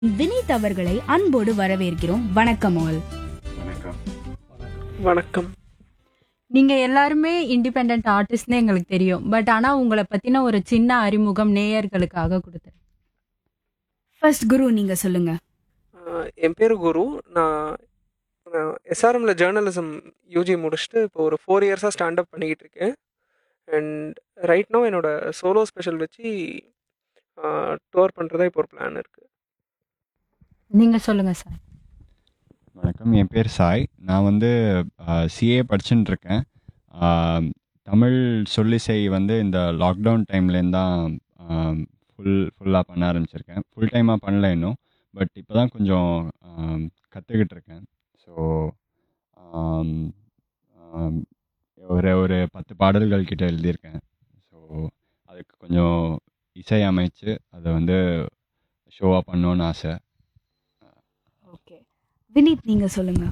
வினீத் அவர்களை அன்போடு வரவேற்கிறோம் வணக்கம் ஆல் வணக்கம் வணக்கம் நீங்க எல்லாருமே இண்டிபெண்ட் ஆர்டிஸ்ட்னு எங்களுக்கு தெரியும் பட் ஆனா உங்களை பத்தின ஒரு சின்ன அறிமுகம் நேயர்களுக்காக கொடுத்தேன் ஃபர்ஸ்ட் குரு நீங்க சொல்லுங்க ஆஹ் என் பேர் குரு நான் எஸ்ஆர்எம்ல ஜேர்னலிசம் யூஜி முடிச்சுட்டு இப்போ ஒரு ஃபோர் இயர்ஸாக ஸ்டாண்டப் பண்ணிக்கிட்டு இருக்கேன் அண்ட் ரைட் நோ என்னோட சோலோ ஸ்பெஷல் வச்சு டூர் பண்ணுறதா இப்போ ஒரு பிளான் இருக்குது நீங்க சொல்லுங்க சார் வணக்கம் என் பேர் சாய் நான் வந்து சிஏ படிச்சுட்டு இருக்கேன் ஆஹ், தமிழ் சொல்லிசை வந்து இந்த லாக்டவுன் டைம்லேருந்து தான் ஃபுல் ஃபுல்லாக பண்ண ஆரம்பிச்சிருக்கேன் ஃபுல் டைமாக பண்ணல இன்னும் பட் இப்போ தான் கொஞ்சம் கற்றுக்கிட்டு இருக்கேன் ஸோ ஒரு ஒரு பத்து பாடல்கள் கிட்ட எழுதியிருக்கேன் ஸோ அதுக்கு கொஞ்சம் இசை அமைச்சு அதை வந்து ஷோவாக பண்ணணுன்னு ஆசை ஓகே வினீத் நீங்க சொல்லுங்க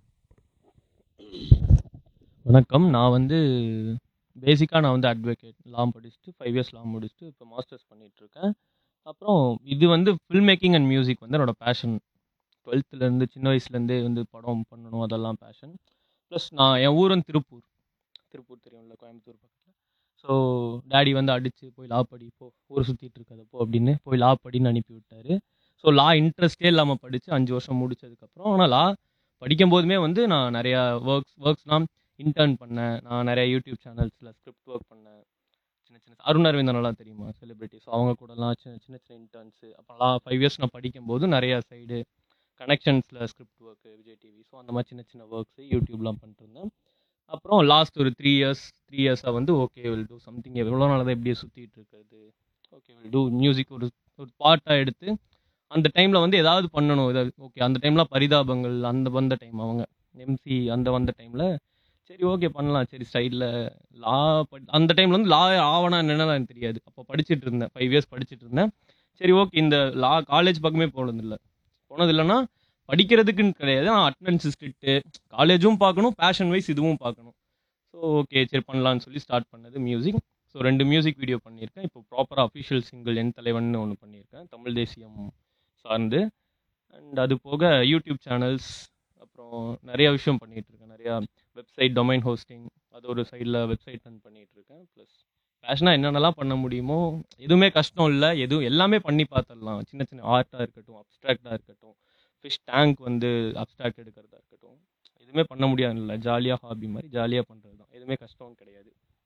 வணக்கம் நான் வந்து பேசிக்காக நான் வந்து அட்வொகேட் லாம் படிச்சுட்டு ஃபைவ் இயர்ஸ் லாம் முடிச்சுட்டு இப்போ மாஸ்டர்ஸ் பண்ணிகிட்ருக்கேன் அப்புறம் இது வந்து ஃபில்ம் மேக்கிங் அண்ட் மியூசிக் வந்து என்னோட பேஷன் டுவெல்த்துலேருந்து சின்ன வயசுலேருந்தே வந்து படம் பண்ணணும் அதெல்லாம் பேஷன் ப்ளஸ் நான் என் ஊரும் திருப்பூர் திருப்பூர் தெரியும்ல கோயம்புத்தூர் பக்கத்தில் ஸோ டேடி வந்து அடித்து போய் லா படி போ ஊரை சுற்றிட்டு இருக்காது போ அப்படின்னு போய் லா படின்னு அனுப்பி விட்டாரு ஸோ லா இன்ட்ரெஸ்டே இல்லாமல் படித்து அஞ்சு வருஷம் முடிச்சதுக்கப்புறம் ஆனால் லா படிக்கும் போதுமே வந்து நான் நிறையா ஒர்க்ஸ் ஒர்க்ஸ்னால் இன்டர்ன் பண்ணேன் நான் நிறைய யூடியூப் சேனல்ஸில் ஸ்கிரிப்ட் ஒர்க் பண்ணேன் சின்ன சின்ன அருண் அரவிந்தனெல்லாம் தெரியுமா செலிபிரிட்டிஸ் அவங்க கூடலாம் சின்ன சின்ன சின்ன இன்டர்ன்ஸு அப்போலாம் ஃபைவ் இயர்ஸ் நான் படிக்கும்போது நிறையா சைடு கனெக்ஷன்ஸில் script work Vijay TV so அந்த மாதிரி சின்ன சின்ன ஒர்க்ஸு யூடியூப்லாம் பண்ணிட்டுருந்தேன் அப்புறம் லாஸ்ட் ஒரு த்ரீ இயர்ஸ் த்ரீ இயர்ஸாக வந்து ஓகே வில் டூ சம்திங் எவ்வளோ நாள் தான் எப்படியே சுற்றிட்டு இருக்கிறது ஓகே வில் டூ மியூசிக் ஒரு ஒரு பாட்டாக எடுத்து அந்த டைமில் வந்து ஏதாவது பண்ணணும் ஏதாவது ஓகே அந்த டைம்லாம் பரிதாபங்கள் அந்த வந்த டைம் அவங்க எம்சி அந்த வந்த டைமில் சரி ஓகே பண்ணலாம் சரி ஸ்டைலில் லா படி அந்த டைமில் வந்து லா ஆவணா என்னன்னு எனக்கு தெரியாது அப்போ படிச்சுட்டு இருந்தேன் ஃபைவ் இயர்ஸ் படிச்சுட்டு இருந்தேன் சரி ஓகே இந்த லா காலேஜ் பக்கமே போனதில்லை போனது இல்லைன்னா படிக்கிறதுக்குன்னு கிடையாது நான் அட்டண்டன்ஸ் ஸ்ட்ரிக்ட்டு காலேஜும் பார்க்கணும் பேஷன் வைஸ் இதுவும் பார்க்கணும் ஸோ ஓகே சரி பண்ணலான்னு சொல்லி ஸ்டார்ட் பண்ணது மியூசிக் ஸோ ரெண்டு மியூசிக் வீடியோ பண்ணியிருக்கேன் இப்போ ப்ராப்பராக அஃபிஷியல் சிங்கிள் என் தலைவன் ஒன்று பண்ணியிருக்கேன் தமிழ் தேசியம் சார்ந்து அண்ட் அது போக யூடியூப் சேனல்ஸ் அப்புறம் நிறைய விஷயம் பண்ணிகிட்டு இருக்கேன் நிறையா வெப்சைட் டொமைன் ஹோஸ்டிங் அது ஒரு சைடில் வெப்சைட் ரன் பண்ணிகிட்டு இருக்கேன் ப்ளஸ் பேஷனாக என்னென்னலாம் பண்ண முடியுமோ எதுவுமே கஷ்டம் இல்லை எதுவும் எல்லாமே பண்ணி பார்த்துடலாம் சின்ன சின்ன ஆர்ட்டாக இருக்கட்டும் அப்ட்ராக்டாக இருக்கட்டும் ஃபிஷ் டேங்க் வந்து அப்ட்ராக்ட் எடுக்கிறதா இருக்கட்டும் எதுவுமே பண்ண முடியாது இல்லை ஜாலியாக ஹாபி மாதிரி ஜாலியாக பண்ணுறது தான் எதுவுமே கஷ்டம் கிடையாது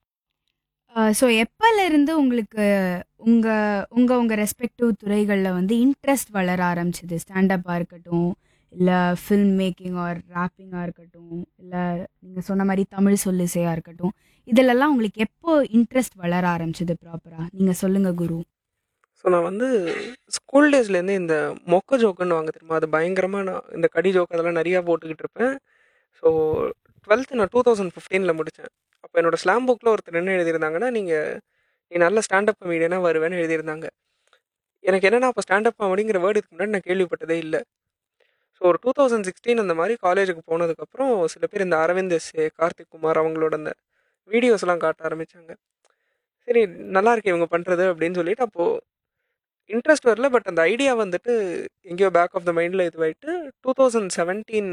ஸோ எப்பல இருந்து உங்களுக்கு உங்க உங்க உங்க ரெஸ்பெக்டிவ் துறைகள்ல வந்து இன்ட்ரெஸ்ட் வளர ஆரம்பிச்சது ஸ்டாண்டப்பா இருக்கட்டும் இல்ல ஃபில்ம் மேக்கிங் ஆர் ராப்பிங்கா இருக்கட்டும் இல்ல நீங்க சொன்ன மாதிரி தமிழ் சொல்லிசையா இருக்கட்டும் இதுலெல்லாம் உங்களுக்கு எப்போ இன்ட்ரெஸ்ட் வளர ஆரம்பிச்சது ப்ராப்பரா நீங்க சொல்லுங்க குரு ஸோ நான் வந்து ஸ்கூல் டேஸ்லேருந்து இந்த மொக்க ஜோக்குன்னு வாங்க தெரியுமா அது பயங்கரமாக நான் இந்த கடி ஜோக் அதெல்லாம் நிறையா போட்டுக்கிட்டு இருப்பேன் ஸோ டுவெல்த்து நான் டூ தௌசண்ட் ஃபிஃப்டீனில் முடித்தேன் அப்போ என்னோட ஸ்லாம் புக்கில் ஒருத்தர் என்ன எழுதியிருந்தாங்கன்னா நீங்கள் நீ நல்ல ஸ்டாண்டப் கமெடியனாக வருவேன்னு எழுதியிருந்தாங்க எனக்கு என்னென்னா அப்போ ஸ்டாண்டப் காமெடிங்கிற வேர்டு இதுக்கு முன்னாடி நான் கேள்விப்பட்டதே இல்லை ஸோ ஒரு டூ தௌசண்ட் சிக்ஸ்டீன் அந்த மாதிரி காலேஜுக்கு போனதுக்கப்புறம் சில பேர் இந்த அரவிந்த் எஸ் கார்த்திக் குமார் அவங்களோட அந்த வீடியோஸ்லாம் காட்ட ஆரம்பித்தாங்க சரி நல்லா இருக்கு இவங்க பண்ணுறது அப்படின்னு சொல்லிட்டு அப்போது இன்ட்ரெஸ்ட் வரல பட் அந்த ஐடியா வந்துட்டு எங்கேயோ பேக் ஆஃப் த மைண்டில் இதுவாயிட்டு டூ தௌசண்ட் செவன்டீன்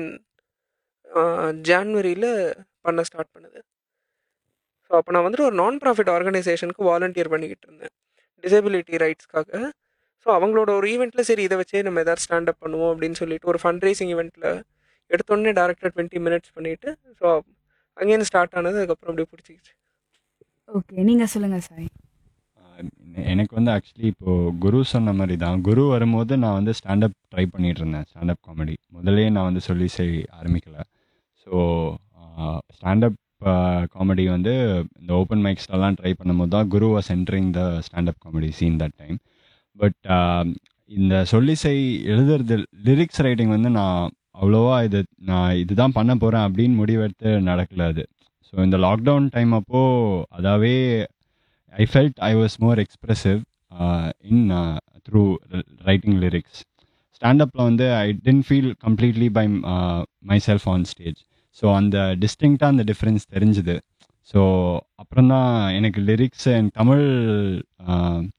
ஜான்வரியில் பண்ண ஸ்டார்ட் பண்ணுது ஸோ அப்போ நான் வந்துட்டு ஒரு நான் ப்ராஃபிட் ஆர்கனைசேஷனுக்கு வாலண்டியர் பண்ணிக்கிட்டு இருந்தேன் டிசபிலிட்டி ரைட்ஸ்க்காக ஸோ அவங்களோட ஒரு ஈவெண்ட்டில் சரி இதை வச்சே நம்ம எதாவது ஸ்டாண்டப் பண்ணுவோம் அப்படின்னு சொல்லிட்டு ஒரு ஃபண்ட் ரைசிங் ஈவெண்ட்டில் எடுத்தோடனே டேரக்டர் டுவெண்ட்டி மினிட்ஸ் பண்ணிவிட்டு ஸோ அங்கேருந்து ஸ்டார்ட் ஆனது அதுக்கப்புறம் அப்படியே பிடிச்சிக்கிச்சு ஓகே நீங்க சொல்லுங்க சாய் ஆஹ் எனக்கு வந்து ஆக்சுவலி இப்போது குரு சொன்ன மாதிரி தான் குரு வரும்போது நான் வந்து ஸ்டாண்டப் ட்ரை பண்ணிட்டு இருந்தேன் ஸ்டாண்டப் காமெடி முதல்லயே நான் வந்து சொல்லி செய் ஆரம்பிக்கல ஸோ ஸ்டாண்டப் காமெடி வந்து இந்த ஓப்பன் மைக்ஸ்லலாம் ட்ரை பண்ணும்போது தான் Guru was entering the standup comedy scene that time but இந்த சொல்லிசை எழுதுறது லிரிக்ஸ் ரைட்டிங் வந்து நான் அவ்வளோவா இது நான் இதுதான் பண்ண போகிறேன் அப்படின்னு முடிவெடுத்து நடக்கல அது ஸோ இந்த லாக்டவுன் டைம் அப்போது அதாவே I felt I was more expressive uh, in uh, through r- writing lyrics. ஸ்டாண்டப்பில் வந்து I didn't feel completely by myself on stage so அந்த டிஸ்டிங்க்டாக அந்த டிஃப்ரென்ஸ் தெரிஞ்சுது ஸோ அப்புறம் தான் எனக்கு லிரிக்ஸ் எனக்கு தமிழ்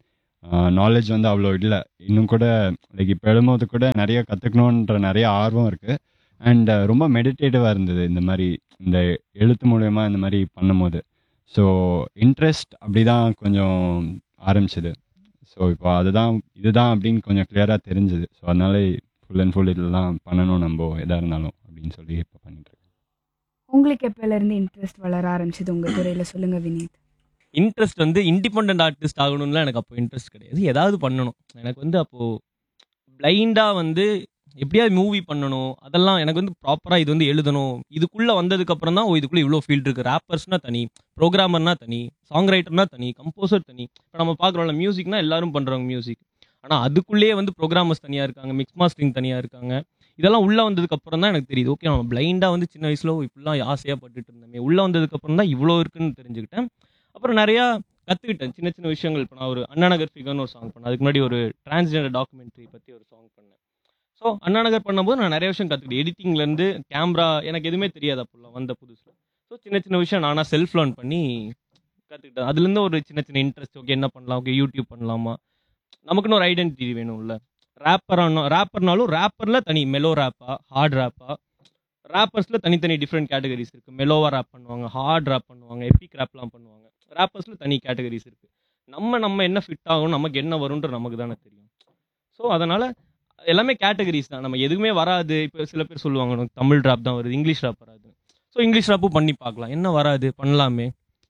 நாலேஜ் வந்து அவ்வளோ இல்லை இன்னும் கூட லைக் இப்போ எழும்போது கூட நிறைய கற்றுக்கணுன்ற நிறைய ஆர்வம் இருக்குது அண்ட் ரொம்ப மெடிடேட்டிவாக இருந்தது இந்த மாதிரி இந்த எழுத்து மூலயமா இந்த மாதிரி பண்ணும்போது ஸோ இன்ட்ரெஸ்ட் அப்படி தான் கொஞ்சம் ஆரம்பிச்சது ஸோ இப்போ அதுதான் இதுதான் அப்படின்னு கொஞ்சம் கிளியராக தெரிஞ்சுது ஸோ அதனால ஃபுல் அண்ட் ஃபுல் இதெல்லாம் பண்ணணும் நம்ம எதாக இருந்தாலும் அப்படின்னு சொல்லி இப்போ பண்ணிட்டு இருக்கேன் உங்களுக்கு எப்பல இருந்து இன்ட்ரெஸ்ட் வளர ஆரம்பிச்சது உங்க துறையில சொல்லுங்க வினீத் இன்ட்ரெஸ்ட் வந்து இண்டிபெண்ட் ஆர்டிஸ்ட் ஆகணும்லாம் எனக்கு அப்போ இன்ட்ரெஸ்ட் கிடையாது ஏதாவது பண்ணணும் எனக்கு வந்து அப்போது பிளைண்டாக வந்து எப்படியாவது மூவி பண்ணணும் அதெல்லாம் எனக்கு வந்து ப்ராப்பராக இது வந்து எழுதணும் இதுக்குள்ளே வந்ததுக்கப்புறம் தான் ஓ இதுக்குள்ளே இவ்வளோ ஃபீல்டு இருக்குது ரேப்பர்ஸ்னா தனி ப்ரோக்ராமர்னா தனி சாங் ரைட்டர்னா தனி கம்போசர் தனி இப்போ நம்ம பார்க்குறோம்ல மியூசிக்னா எல்லாரும் பண்ணுறவங்க மியூசிக் ஆனால் அதுக்குள்ளேயே வந்து ப்ரோக்ராமர்ஸ் தனியாக இருக்காங்க மிக்ஸ் மாஸ்டரிங் தனியாக இருக்காங்க இதெல்லாம் உள்ளே வந்ததுக்கப்புறம் தான் எனக்கு தெரியுது ஓகே நம்ம பிளைண்டாக வந்து சின்ன வயசில் இப்படிலாம் ஆசையாக பட்டுட்டு இருந்தோமே உள்ளே வந்ததுக்கப்புறம் தான் இவ்வளோ இருக்குன்னு தெரிஞ்சுக்கிட்டேன் அப்புறம் நிறையா கற்றுக்கிட்டேன் சின்ன சின்ன விஷயங்கள் இப்போ நான் ஒரு அண்ணாநகர் ஃபிகர்னு ஒரு சாங் பண்ணேன் அதுக்கு முன்னாடி ஒரு டிரான்ஸ்ஜெண்டர் டாக்குமெண்ட்ரி பற்றி ஒரு சாங் பண்ணேன் ஸோ அண்ணாநகர் பண்ணும்போது நான் நிறைய விஷயம் கற்றுக்கிட்டேன் எடிட்டிங்லேருந்து கேமரா எனக்கு எதுவுமே தெரியாது அப்போல்லாம் வந்த புதுசில் ஸோ சின்ன சின்ன விஷயம் நானாக செல்ஃப் லேர்ன் பண்ணி கற்றுக்கிட்டேன் அதுலேருந்து ஒரு சின்ன சின்ன இன்ட்ரெஸ்ட் ஓகே என்ன பண்ணலாம் ஓகே யூடியூப் பண்ணலாமா நமக்குன்னு ஒரு ஐடென்டிட்டி வேணும்ல ரேப்பர் ரேப்பர்னாலும் ரேப்பரில் தனி மெலோ ரேப்பா ஹார்ட் ரேப்பா ரேப்பர்ஸில் தனித்தனி டிஃப்ரெண்ட் கேட்டகரிஸ் இருக்குது மெலோவாக ரேப் பண்ணுவாங்க ஹார்ட் ரேப் பண்ணுவாங்க எப்பிக் ரேப்லாம் பண்ணுவாங்க ரேப்பர்ஸில் தனி கேட்டகரிஸ் இருக்குது நம்ம நம்ம என்ன ஃபிட் ஆகும் நமக்கு என்ன வரும்ன்ற நமக்கு தானே தெரியும் ஸோ அதனால் எல்லாமே கேட்டகரிஸ் தான் நம்ம எதுவுமே வராது இப்போ சில பேர் சொல்லுவாங்க "உனக்கு தமிழ் ரேப் தான் வருது இங்கிலீஷ் ரேப் வராது ஸோ இங்கிலீஷ் ரேப்பும் பண்ணி பார்க்கலாம் என்ன வராது பண்ணலாமே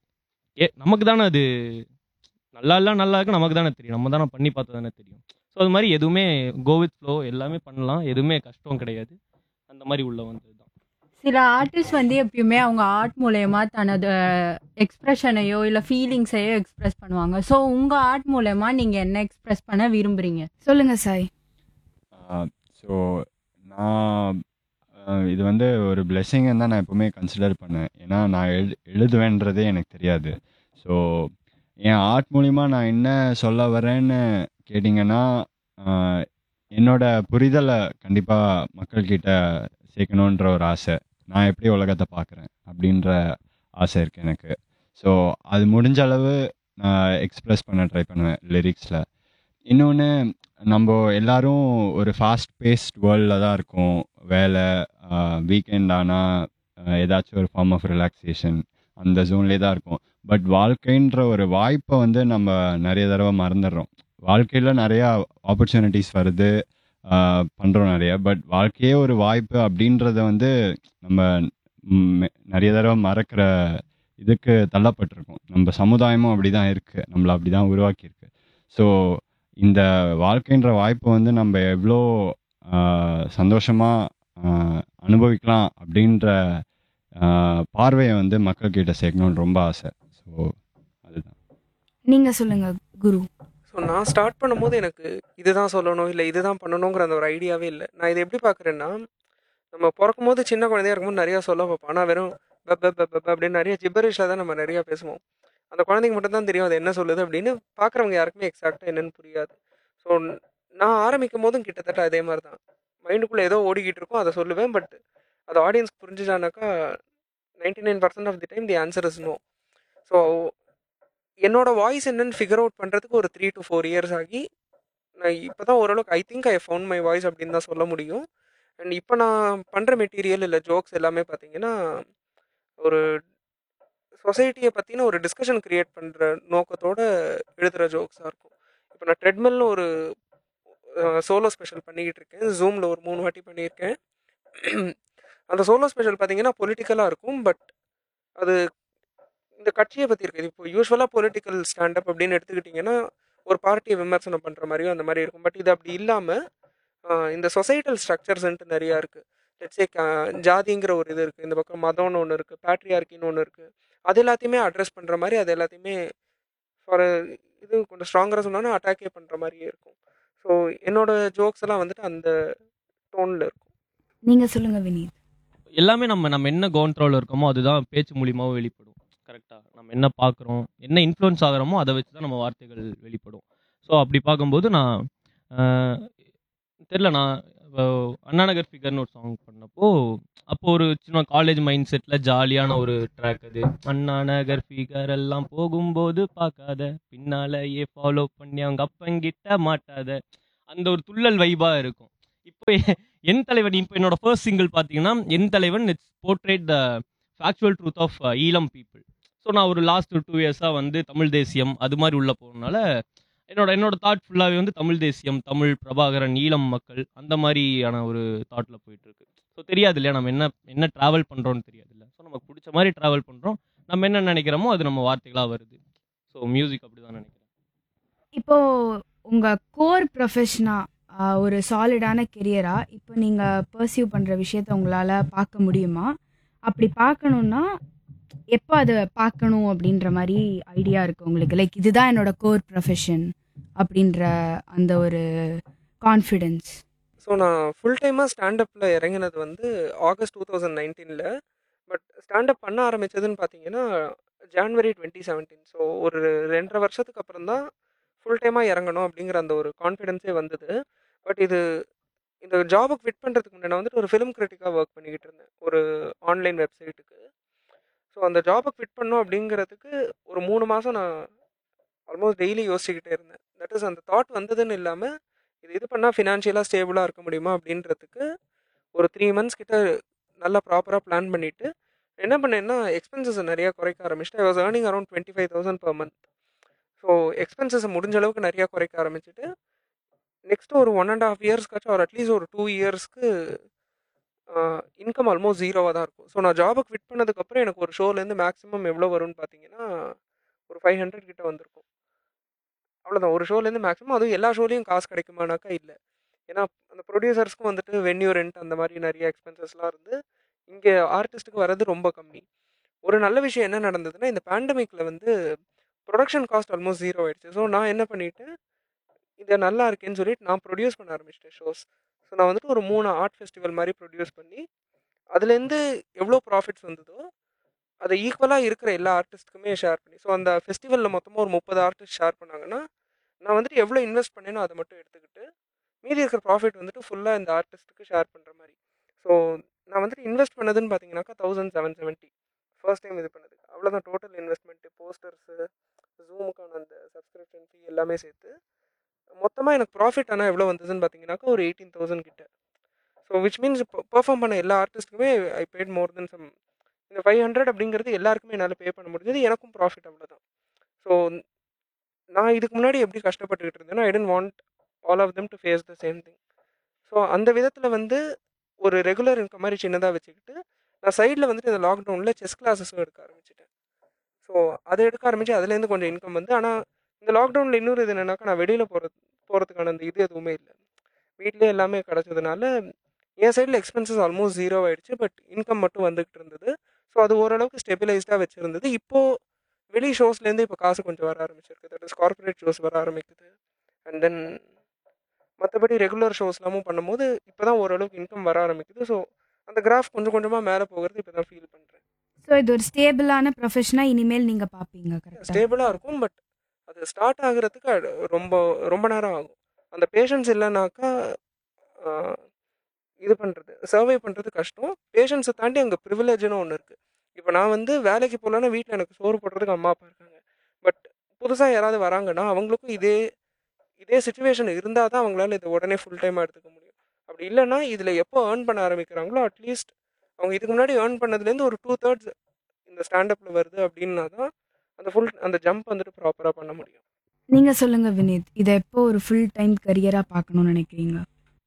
ஏ நமக்கு தானே அது நல்லா இல்லை நல்லா இருக்கு நமக்கு தானே தெரியும் நம்ம தானே பண்ணி பார்த்தா தானே தெரியும் ஸோ அது மாதிரி எதுவுமே கோ வித் ஃப்ளோ எல்லாமே பண்ணலாம் எதுவுமே கஷ்டம் கிடையாது அந்த மாதிரி உள்ள வந்தது தான் சில ஆர்டிஸ்ட் வந்து எப்பயுமே அவங்க ஆர்ட் மூலயமா தனது எக்ஸ்பிரஷனையோ இல்லை ஃபீலிங்ஸையோ எக்ஸ்பிரஸ் பண்ணுவாங்க ஸோ உங்கள் ஆர்ட் மூலயமா நீங்கள் என்ன எக்ஸ்பிரஸ் பண்ண விரும்புறீங்க சொல்லுங்க சாய் ஸோ நான் ஆஹ் இது வந்து ஒரு பிளெஸ்ஸிங்னு தான் நான் எப்பவுமே கன்சிடர் பண்ணேன் ஏன்னா நான் எழு எழுதுவேன்றதே எனக்கு தெரியாது ஸோ என் ஆர்ட் மூலிமா நான் என்ன சொல்ல வரேன்னு கேட்டிங்கன்னா ஆஹ் என்னோட புரிதலை கண்டிப்பாக மக்கள்கிட்ட சேர்க்கணுன்ற ஒரு ஆசை நான் எப்படி உலகத்தை பார்க்குறேன் அப்படின்ற ஆசை இருக்குது எனக்கு ஸோ அது முடிஞ்ச அளவு நான் எக்ஸ்ப்ரெஸ் பண்ண ட்ரை பண்ணுவேன் லிரிக்ஸில் இன்னொன்று நம்ம எல்லாரும் ஒரு ஃபாஸ்ட் பேஸ்ட் வேர்ல்டில் தான் இருக்கோம் வேலை வீக்கெண்ட் ஆனால் ஏதாச்சும் ஒரு ஃபார்ம் ஆஃப் ரிலாக்ஸேஷன் அந்த ஜோன்லேயே தான் இருக்கும் பட் வாழ்க்கைன்ற ஒரு வாய்ப்பை வந்து நம்ம நிறைய தடவை மறந்துடுறோம் வாழ்க்கையில் நிறையா ஆப்பர்ச்சுனிட்டிஸ் வருது பண்ணுறோம் நிறைய பட் வாழ்க்கையே ஒரு வாய்ப்பு அப்படின்றத வந்து நம்ம ம், நிறைய தடவை மறக்கிற இதுக்கு தள்ளப்பட்டிருக்கோம் நம்ம சமுதாயமும் அப்படி தான் இருக்குது நம்மளை அப்படி தான் உருவாக்கியிருக்கு ஸோ இந்த வாழ்க்கைன்ற வாய்ப்பை வந்து நம்ம எவ்வளோ சந்தோஷமாக அனுபவிக்கலாம் அப்படின்ற ஆஹ், பார்வையை வந்து மக்கள்கிட்ட சேர்க்கணும்னு ரொம்ப ஆசை ஸோ அதுதான் நீங்க சொல்லுங்க குரு ஸோ நான் ஸ்டார்ட் பண்ணும்போது எனக்கு இதுதான் சொல்லணும் இல்லை இதுதான் பண்ணணுங்கிற அந்த ஒரு ஐடியாவே இல்லை நான் இதை எப்படி பார்க்குறேன்னா நம்ம பிறக்கும் போது சின்ன குழந்தையா இருக்கும்போது நிறையா சொல்ல பார்ப்போம் ஆனால் வெறும் பப் பப் பப் பப் அப்படின்னு நிறைய ஜிப்பரிஷில் தான் நம்ம நிறையா பேசுவோம் அந்த குழந்தைக்கு மட்டும் தான் தெரியும் அது என்ன சொல்லுது அப்படின்னு பார்க்குறவங்க யாருக்குமே எக்ஸாக்டாக என்னன்னு புரியாது ஸோ நான் ஆரம்பிக்கும் போதும் கிட்டத்தட்ட அதே மாதிரி தான் மைண்டுக்குள்ளே ஏதோ ஓடிக்கிட்டு இருக்கும் அதை சொல்லுவேன் பட் அது ஆடியன்ஸ் புரிஞ்சுட்டானாக்கா ninety nine percent of the time the answer is no so என்னோட வாய்ஸ் என்னன்னு ஃபிகர் அவுட் பண்ணுறதுக்கு ஒரு த்ரீ டு ஃபோர் இயர்ஸ் ஆகி நான் இப்போ தான் ஓரளவுக்கு I think I found my voice அப்படின்னு தான் சொல்ல முடியும் அண்ட் இப்போ நான் பண்ணுற மெட்டீரியல் இல்லை ஜோக்ஸ் எல்லாமே பார்த்தீங்கன்னா ஒரு சொசைட்டியை பற்றின ஒரு டிஸ்கஷன் க்ரியேட் பண்ணுற நோக்கத்தோட எழுதுகிற ஜோக்ஸாக இருக்கும் இப்போ நான் ட்ரெட்மில்னு ஒரு சோலோ ஸ்பெஷல் பண்ணிக்கிட்டு இருக்கேன் ஜூமில் ஒரு மூணு வாட்டி பண்ணியிருக்கேன் அந்த சோலோ ஸ்பெஷல் பார்த்தீங்கன்னா பொலிட்டிக்கலாக இருக்கும் பட் அது இந்த கட்சியை பற்றி இருக்குது இப்போ யூஸ்வலாக பொலிட்டிக்கல் ஸ்டாண்டப் அப்படின்னு எடுத்துக்கிட்டிங்கன்னா ஒரு பார்ட்டியை விமர்சனம் பண்ணுற மாதிரியோ அந்த மாதிரி இருக்கும் பட் இது அப்படி இல்லாமல் இந்த சொசைட்டல் ஸ்ட்ரக்சர்ஸ்ன்ட்டு நிறையா இருக்குது லெட்ஸே ஜாதிங்கிற ஒரு இது இருக்குது இந்த பக்கம் மதம்னு ஒன்று இருக்குது பேட்ரியார்க்கின்னு ஒன்று இருக்குது அது எல்லாத்தையுமே அட்ரஸ் பண்ணுற மாதிரி அது எல்லாத்தையுமே ஃபார் இது கொஞ்சம் ஸ்ட்ராங்கராக சொன்னோன்னா அட்டாக்கே பண்ணுற மாதிரியே இருக்கும் ஸோ என்னோட ஜோக்ஸ் எல்லாம் வந்துட்டு அந்த டோனில் இருக்கும் நீங்க சொல்லுங்க வினீத் எல்லாமே நம்ம நம்ம என்ன கவுன்ட்ரோவில் இருக்கோமோ அதுதான் பேச்சு மூலியமாகவும் வெளிப்படும் கரெக்டாக நம்ம என்ன பார்க்குறோம் என்ன இன்ஃப்ளூயன்ஸ் ஆகிறோமோ அதை வச்சு தான் நம்ம வார்த்தைகள் வெளிப்படும் ஸோ அப்படி பார்க்கும்போது நான் தெரில நான் இப்போ அண்ணா நகர் ஃபிகர்னு ஒரு சாங் பண்ணப்போ அப்போ ஒரு சின்ன காலேஜ் மைண்ட் செட்டில் ஜாலியான ஒரு ட்ராக் அது அண்ணா நகர் ஃபிகர் எல்லாம் போகும்போது பார்க்காத பின்னாலேயே ஃபாலோ பண்ணி அவங்க அப்பங்கிட்ட மாட்டாத அந்த ஒரு துள்ளல் வைபாக இருக்கும் இப்போ எ- என் தலைவன் இப்போ என்னோட ஃபர்ஸ்ட் சிங்கிள் பார்த்தீங்கன்னா என் தலைவன் it's portrait the factual truth of Eelam people so நான் ஒரு லாஸ்ட் டூ இயர்ஸாக வந்து தமிழ் தேசியம் அது மாதிரி உள்ள போகிறதுனால என்னோட என்னோட தாட் ஃபுல்லாகவே வந்து தமிழ் தேசியம் தமிழ் பிரபாகரன் ஈழம் மக்கள் அந்த மாதிரியான ஒரு தாட்டில் போயிட்டு இருக்கு ஸோ தெரியாது இல்லையா நம்ம என்ன என்ன ட்ராவல் பண்ணுறோன்னு தெரியாது இல்லை ஸோ நமக்கு பிடிச்ச மாதிரி ட்ராவல் பண்ணுறோம் நம்ம என்ன நினைக்கிறோமோ அது நம்ம வார்த்தைகளாக வருது ஸோ மியூசிக் அப்படி தான் நினைக்கிறேன் இப்போ உங்க கோர் ப்ரொஃபஷனா ஒரு சாலிடான கெரியரா இப்போ நீங்க பர்சியூ பண்ற விஷயத்த உங்களால பார்க்க முடியுமா அப்படி பார்க்கணும்னா எப்போ அதை பார்க்கணும் அப்படின்ற மாதிரி ஐடியா இருக்கு உங்களுக்கு லைக் இதுதான் என்னோட கோர் ப்ரொஃபஷன் அப்படின்ற அந்த ஒரு கான்ஃபிடென்ஸ் ஸோ நான் ஃபுல் டைமாக ஸ்டாண்டப்பில் இறங்கினது வந்து ஆகஸ்ட் டூ தௌசண்ட் நைன்டீனில் பட் ஸ்டாண்டப் பண்ண ஆரம்பித்ததுன்னு பார்த்தீங்கன்னா ஜான்வரி டுவெண்ட்டி செவன்டீன் ஸோ ஒரு ரெண்டரை வருஷத்துக்கு அப்புறம் தான் ஃபுல் டைமாக இறங்கணும் அப்படிங்கிற அந்த ஒரு கான்ஃபிடென்ஸே வந்தது பட் இது இந்த ஜாபுக்கு ஃபிட் பண்ணுறதுக்கு முன்னாடி நான் வந்துட்டு ஒரு ஃபிலிம் கிரிட்டிக்காக ஒர்க் பண்ணிக்கிட்டு இருந்தேன் ஒரு ஆன்லைன் வெப்சைட்டுக்கு ஸோ அந்த ஜாபுக்கு ஃபிட் பண்ணும் அப்படிங்கிறதுக்கு ஒரு மூணு மாதம் நான் ஆல்மோஸ்ட் டெய்லி யோசிச்சுக்கிட்டே இருந்தேன் தட் இஸ் அந்த தாட் வந்ததுன்னு இல்லாமல் இது இது பண்ணால் ஃபினான்ஷியலாக ஸ்டேபிளாக இருக்க முடியுமா அப்படின்றதுக்கு ஒரு த்ரீ மந்த்ஸ் கிட்ட நல்லா ப்ராப்பராக பிளான் பண்ணிவிட்டு என்ன பண்ணேன்னா எக்ஸ்பென்சஸை நிறையா குறைக்க ஆரம்பிச்சிட்டு I was earning around twenty five thousand per month so எக்ஸ்பென்சஸை முடிஞ்ச அளவுக்கு நிறையா குறைக்க ஆரம்பிச்சிட்டு நெக்ஸ்ட் ஒரு ஒன் அண்ட் ஹாஃப் இயர்ஸ்க்காச்சும் ஒரு அட்லீஸ்ட் ஒரு டூ இயர்ஸ்க்கு இன்கம் ஆல்மோஸ்ட் ஜீரோவாக தான் இருக்கும் ஸோ நான் ஜாபுக்கு ஃபிட் பண்ணதுக்கப்புறம் எனக்கு ஒரு ஷோலேருந்து மேக்ஸிமம் எவ்வளோ வரும்னு பார்த்தீங்கன்னா ஒரு ஃபைவ் ஹண்ட்ரட் கிட்ட வந்திருக்கும் அவ்வளோதான் ஒரு ஷோலேருந்து மேக்ஸிமம் அதுவும் எல்லா ஷோலையும் காசு கிடைக்குமானாக்கா இல்லை ஏன்னா அந்த ப்ரொடியூசர்ஸ்க்கும் வந்துட்டு வென்யூ ரெண்ட் அந்த மாதிரி நிறைய எக்ஸ்பென்சஸ்லாம் இருந்து இங்கே ஆர்டிஸ்ட்டுக்கு வர்றது ரொம்ப கம்மி ஒரு நல்ல விஷயம் என்ன நடந்ததுன்னா இந்த பேண்டமிக்கில் வந்து ப்ரொடக்ஷன் காஸ்ட் ஆல்மோஸ்ட் ஜீரோ ஆயிடுச்சு ஸோ நான் என்ன பண்ணிட்டேன் இது நல்லா இருக்கேன்னு சொல்லிட்டு நான் ப்ரொடியூஸ் பண்ண ஆரம்பிச்சிட்டேன் ஷோஸ் ஸோ நான் வந்துட்டு ஒரு மூணு ஆர்ட் ஃபெஸ்டிவல் மாதிரி ப்ரொடியூஸ் பண்ணி அதுலேருந்து எவ்வளோ ப்ராஃபிட்ஸ் வந்ததோ அதை ஈக்குவலாக இருக்கிற எல்லா ஆர்டிஸ்ட்டுக்குமே ஷேர் பண்ணி ஸோ அந்த ஃபெஸ்டிவலில் மொத்தமாக ஒரு முப்பது ஆர்டிஸ்ட் ஷேர் பண்ணாங்கன்னா நான் வந்துட்டு எவ்வளோ இன்வெஸ்ட் பண்ணேனோ அதை மட்டும் எடுத்துக்கிட்டு மீதி இருக்கிற ப்ராஃபிட் வந்துட்டு ஃபுல்லாக இந்த ஆர்டிஸ்ட்டுக்கு ஷேர் பண்ணுற மாதிரி ஸோ நான் வந்துட்டு இன்வெஸ்ட் பண்ணதுன்னு பார்த்தீங்கன்னாக்கா thousand seven seventy first time இது பண்ணது அவ்வளோதான் டோட்டல் இன்வெஸ்ட்மெண்ட்டு போஸ்டர்ஸு ஜூமுக்கான அந்த சப்ஸ்கிரிப்ஷன் ஃபீ எல்லாமே சேர்த்து மொத்தமாக எனக்கு ப்ராஃபிட் ஆனால் எவ்வளோ வந்ததுன்னு பார்த்தீங்கன்னாக்கா ஒரு எயிட்டீன் தௌசண்ட் கிட்ட ஸோ விச் மீன்ஸ் பெர்ஃபார்ம் பண்ண எல்லா ஆர்டிஸ்ட்டுக்குமே I paid more than some இந்த ஃபைவ் ஹண்ட்ரட் அப்படிங்கிறது எல்லாருக்குமே என்னால் பே பண்ண முடிஞ்சது எனக்கும் ப்ராஃபிட் அவ்வளோதான் ஸோ நான் இதுக்கு முன்னாடி எப்படி கஷ்டப்பட்டுக்கிட்டு இருந்தேன்னா I didn't want all of them to face the same thing so அந்த விதத்தில் வந்து ஒரு ரெகுலர் இன்கம் மாதிரி சின்னதாக வச்சுக்கிட்டு நான் சைடில் வந்துட்டு இந்த லாக்டவுனில் செஸ் கிளாஸஸும் எடுக்க ஆரம்பிச்சிட்டேன் ஸோ அதை எடுக்க ஆரம்பித்து அதுலேருந்து கொஞ்சம் இன்கம் வந்து ஆனால் இந்த லாக்டவுனில் இன்னொரு இது என்னன்னாக்கா நான் வெளியில் போகிறது போகிறதுக்கான அந்த இது எதுவுமே இல்லை வீட்டிலே எல்லாமே கிடச்சதுனால என் சைடில் எக்ஸ்பென்சஸ் ஆல்மோஸ்ட் ஜீரோ ஆயிடுச்சு பட் இன்கம் மட்டும் வந்துகிட்டு இருந்தது ஸோ அது ஓரளவுக்கு ஸ்டெபிலைஸ்டாக வச்சுருந்தது இப்போது வெளி ஷோஸ்லேருந்து இப்போ காசு கொஞ்சம் வர ஆரம்பிச்சிருக்கு தட் இஸ் கார்பரேட் ஷோஸ் வர ஆரம்பிக்குது அண்ட் தென் மற்றபடி ரெகுலர் ஷோஸ்லாமும் பண்ணும்போது இப்போ தான் ஓரளவுக்கு இன்கம் வர ஆரம்பிக்குது ஸோ அந்த கிராஃப் கொஞ்சம் கொஞ்சமாக மேலே போகிறது இப்போ தான் ஃபீல் பண்ணுறேன் ஸோ இது ஒரு ஸ்டேபிளான ப்ரொஃபஷனாக இனிமேல் நீங்கள் பார்ப்பீங்க கரெக்டாக ஸ்டேபிளாக இருக்கும் பட் அது ஸ்டார்ட் ஆகுறதுக்கு அது ரொம்ப ரொம்ப நேரம் ஆகும் அந்த பேஷன்ஸ் இல்லைனாக்கா ஆஹ், இது பண்ணுறது சர்வை பண்ணுறது கஷ்டம் பேஷன்ஸை தாண்டி அங்கே ப்ரிவிலேஜ்னு ஒன்று இருக்குது இப்போ நான் வந்து வேலைக்கு போகலன்னா வீட்டில் எனக்கு சோறு போடுறதுக்கு அம்மா அப்பா இருக்காங்க பட் புதுசாக யாராவது வராங்கன்னா அவங்களுக்கும் இதே இதே சுச்சுவேஷன் இருந்தால் தான் அவங்களால இதை உடனே ஃபுல் டைமாக எடுத்துக்க முடியும் அப்படி இல்லைன்னா இதில் எப்போ ஏர்ன் பண்ண ஆரம்பிக்கிறாங்களோ அட்லீஸ்ட் அவங்க இதுக்கு முன்னாடி ஏர்ன் பண்ணதுலேருந்து ஒரு டூ தேர்ட்ஸ் இந்த ஸ்டாண்டப்பில் வருது அப்படின்னா தான் அந்த ஃபுல் அந்த ஜம்ப் வந்துட்டு ப்ராப்பராக பண்ண முடியும் நீங்கள் சொல்லுங்கள் வினீத் இதை எப்போ ஒரு ஃபுல் டைம் கரியராக பார்க்கணும்னு நினைக்கிறீங்க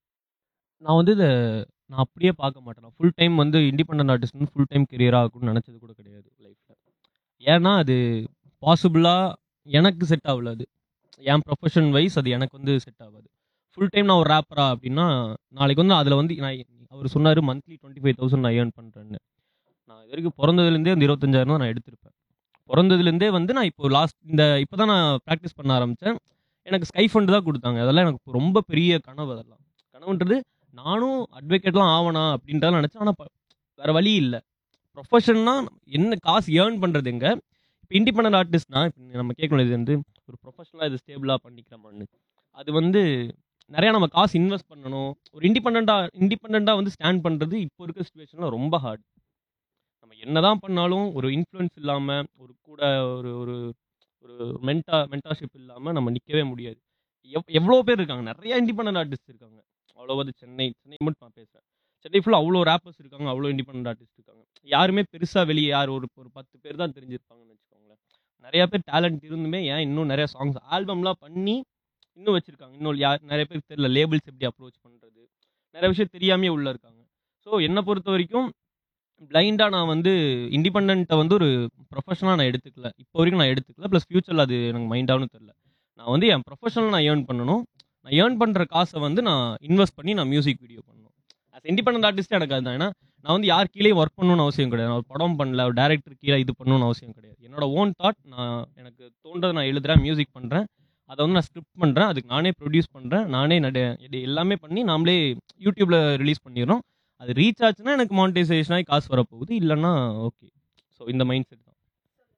நான் வந்து இதை நான் அப்படியே பார்க்க மாட்டேன் நான் ஃபுல் டைம் வந்து இண்டிபெண்டன்ட் ஆர்டிஸ்ட் வந்து ஃபுல் டைம் கெரியராக ஆகணும்னு நினச்சது கூட கிடையாது லைஃப்பில் ஏன்னா அது பாசிபிளாக எனக்கு செட் ஆகல அது என் ப்ரொஃபஷன் வைஸ் அது எனக்கு வந்து செட் ஆகாது ஃபுல் டைம் நான் ஒரு ரேப்பரா அப்படின்னா நாளைக்கு வந்து அதில் வந்து நான் அவர் சொன்னார் மந்த்லி டுவெண்ட்டி ஃபைவ் தௌசண்ட் நான் ஏர்ன் பண்ணுறேன்னு நான் இது வரைக்கும் பிறந்ததுலேருந்தே அந்த இருபத்தஞ்சாயிரம் தான் நான் எடுத்திருப்பேன் பிறந்ததுலேருந்தே வந்து நான் இப்போ லாஸ்ட் இந்த இப்போ தான் நான் ப்ராக்டிஸ் பண்ண ஆரம்பித்தேன் எனக்கு ஸ்கை ஃபண்ட் தான் கொடுத்தாங்க அதெல்லாம் எனக்கு ரொம்ப பெரிய கனவு அதெல்லாம் கனவுன்றது நானும் அட்வொகேட்லாம் ஆவனா அப்படின்றதெல்லாம் நினச்சேன் ஆனால் வேறு வழி இல்லை ப்ரொஃபஷன்னா என்ன காசு ஏர்ன் பண்ணுறது எங்க இப்போ இண்டிபெண்டன்ட் ஆர்டிஸ்ட்னா இப்போ நம்ம கேட்கணும் இது வந்து ஒரு ப்ரொஃபஷனலாக இது ஸ்டேபிளாக பண்ணிக்கிறோமான்னு அது வந்து நிறையா நம்ம காசு இன்வெஸ்ட் பண்ணணும் ஒரு இண்டிபெண்ட்டாக இண்டிபெண்ட்டாக வந்து ஸ்டாண்ட் பண்ணுறது இப்போ இருக்க சுச்சுவேஷனில் ரொம்ப ஹார்ட் நம்ம என்னதான் பண்ணாலும் ஒரு இன்ஃப்ளூயன்ஸ் இல்லாமல் ஒரு கூட ஒரு ஒரு ஒரு மென்டா மென்டார்ஷிப் இல்லாமல் நம்ம நிற்கவே முடியாது எவ் எவ்வளோ பேர் இருக்காங்க நிறைய இண்டிபெண்டன்ட் ஆர்டிஸ்ட் இருக்காங்க அவ்வளோ சென்னை சென்னை மட்டும் நான் பேசுகிறேன் சென்னை ஃபுல்லாக அவ்வளோ ரேப்பர்ஸ் இருக்காங்க அவ்வளோ இண்டிபெண்டன்ட் ஆர்டிஸ்ட் இருக்காங்க யாருமே பெருசாக வெளியே யார் ஒரு ஒரு பத்து பேர் தான் தெரிஞ்சிருப்பாங்கன்னு வச்சுக்கோங்களேன் நிறைய பேர் டேலண்ட் இருந்துமே ஏன் இன்னும் நிறைய சாங்ஸ் ஆல்பம்லாம் பண்ணி இன்னும் வச்சிருக்காங்க இன்னும் யார் நிறைய பேருக்கு தெரியல லேபிள்ஸ் எப்படி அப்ரோச் பண்ணுறது நிறைய விஷயம் தெரியாமே உள்ள இருக்காங்க ஸோ என்னை பொறுத்த வரைக்கும் பிளைண்டாக நான் வந்து இண்டிபெண்ட்டை வந்து ஒரு ப்ரொஃபஷனாக நான் எடுத்துக்கல இப்போ வரைக்கும் நான் எடுத்துக்கல ப்ளஸ் ஃபியூச்சரில் அது எனக்கு மைண்டாகவும் தெரில நான் வந்து என் ப்ரொஃபஷனல் நான் ஏர்ன் பண்ணணும் நான் ஏர்ன் பண்ணுற காசை வந்து நான் இன்வெஸ்ட் பண்ணி நான் மியூசிக் வீடியோ பண்ணணும் அஸ் இண்டிபெண்ட் ஆர்டிஸ்ட் எனக்கு அதுதான் ஏன்னா நான் வந்து யார் கீழே ஒர்க் பண்ணணும்னு அவசியம் கிடையாது நான் ஒரு படம் பண்ணல ஒரு டேரக்டர் கீழே இது பண்ணணும்னு அவசியம் கிடையாது என்னோட ஓன் தாட் நான் எனக்கு தோன்றதை நான் எழுதுறேன் மியூசிக் பண்ணுறேன் அதை வந்து நான் ஸ்கிரிப்ட் பண்ணுறேன் அதுக்கு நானே ப்ரொடியூஸ் பண்ணுறேன் நானே நட இது எல்லாமே பண்ணி நாமளே யூடியூப்பில் ரிலீஸ் பண்ணிடுறோம் அது ரீச் ஆச்சுன்னா எனக்கு மானிட்டைசேஷன் ஆகி காசு வரப்போகுது இல்லைன்னா ஓகே ஸோ இந்த மைண்ட் செட் தான்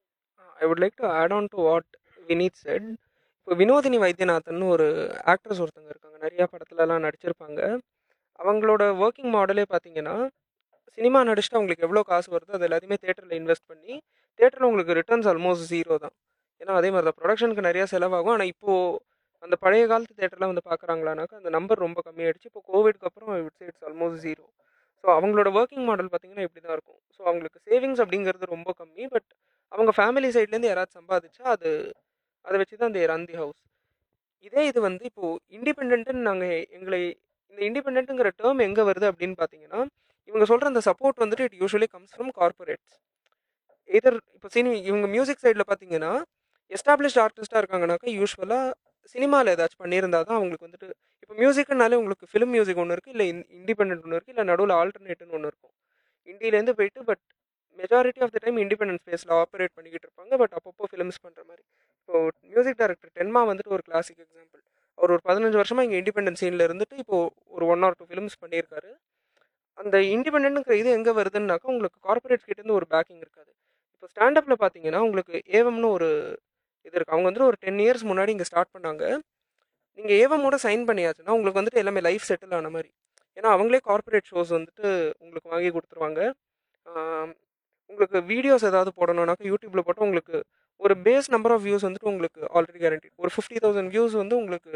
I would like to add on to what Vineeth said இப்போ வினோதினி வைத்தியநாதன் ஒரு ஆக்ட்ரஸ் ஒருத்தங்க இருக்காங்க நிறையா படத்துலலாம் நடிச்சிருப்பாங்க அவங்களோட ஒர்க்கிங் மாடலே பார்த்தீங்கன்னா சினிமா நடிச்சுட்டு அவங்களுக்கு எவ்வளோ காசு வருதோ அது எல்லாத்தையுமே தேட்டரில் இன்வெஸ்ட் பண்ணி தேட்டரில் உங்களுக்கு ரிட்டர்ன்ஸ் ஆல்மோஸ்ட் ஜீரோ தான் ஏன்னா அதே மாதிரி தான் ப்ரொடக்ஷனுக்கு நிறையா செலவாகும் ஆனால் இப்போது அந்த பழைய காலத்து தேட்டரில் வந்து பார்க்குறாங்களானாக்கா அந்த நம்பர் ரொம்ப கம்மியாயிடுச்சு இப்போ கோவிட்க்கு அப்புறம் இட்ஸ் ஆல்மோஸ்ட் ஜீரோ ஸோ அவங்களோட ஒர்க்கிங் மாடல் பார்த்தீங்கன்னா இப்படி தான் இருக்கும் ஸோ அவங்களுக்கு சேவிங்ஸ் அப்படிங்கிறது ரொம்ப கம்மி பட் அவங்க ஃபேமிலி சைட்லேருந்து யாராவது சம்பாதிச்சா அது அதை வச்சு தான் அந்த ரன் தி ஹவுஸ் இதே இது வந்து இப்போது இண்டிபெண்ட்டுன்னு நாங்கள் எங்களை இந்த இண்டிபெண்ட்டுங்கிற டேர்ம் எங்கே வருது அப்படின்னு பார்த்தீங்கன்னா இவங்க சொல்கிற அந்த சப்போர்ட் வந்துட்டு it usually comes from corporates either இப்போ சினி இவங்க மியூசிக் சைடில் பார்த்தீங்கன்னா எஸ்டாப்ளிஷ்ட் ஆர்டிஸ்ட்டாக இருக்காங்கனாக்கா யூஸ்வலாக சினிமாவில் ஏதாச்சும் பண்ணியிருந்தா தான் அவங்களுக்கு வந்துட்டு இப்போ மியூசிக்னாலே உங்களுக்கு ஃபிலிம் மியூசிக் ஒன்று இருக்குது இல்லை இண்டிபெண்ட் ஒன்று இருக்குது இல்லை நடுவில் ஆல்டர்னேட்னு ஒன்று இருக்கும் இந்தியிலேருந்து போயிட்டு but majority of the time independence ஸ்பேஸில் ஆப்ரேட் பண்ணிக்கிட்டு இருப்பாங்க பட் அப்பப்போ ஃபிலிம்ஸ் பண்ணுற மாதிரி இப்போ மியூசிக் டைரக்டர் டென்மா வந்துட்டு ஒரு கிளாசிக் எக்ஸாம்பிள் அவர் ஒரு பதினஞ்சு வருஷமாக இங்கே இண்டிபெண்டன்ஸ் சீனில் இருந்துட்டு இப்போது ஒரு ஒன் ஆர் டூ ஃபிலிம்ஸ் பண்ணியிருக்காரு அந்த இண்டிபெண்ட்டுங்கிற இது எங்கே வருதுன்னாக்கா உங்களுக்கு கார்பரேட்ஸ் கிட்டேருந்து ஒரு பேக்கிங் இருக்காது இப்போ ஸ்டாண்டப்பில் பார்த்தீங்கன்னா உங்களுக்கு ஏவம்னு ஒரு இது இருக்குது அவங்க வந்துட்டு ஒரு டென் இயர்ஸ் முன்னாடி இங்கே ஸ்டார்ட் பண்ணாங்க நீங்கள் ஏவமோட சைன் பண்ணியாச்சுன்னா உங்களுக்கு வந்துட்டு எல்லாமே லைஃப் செட்டில் ஆன மாதிரி ஏன்னா அவங்களே கார்பரேட் ஷோஸ் வந்துட்டு உங்களுக்கு வாங்கி கொடுத்துருவாங்க ஆம், உங்களுக்கு வீடியோஸ் ஏதாவது போடணும்னாக்கா யூடியூப்பில் போட்டால் உங்களுக்கு ஒரு பேஸ் நம்பர் ஆஃப் வியூஸ் வந்துட்டு உங்களுக்கு ஆல்ரெடி கேரண்டி ஒரு ஃபிஃப்டி தௌசண்ட் வியூஸ் வந்து உங்களுக்கு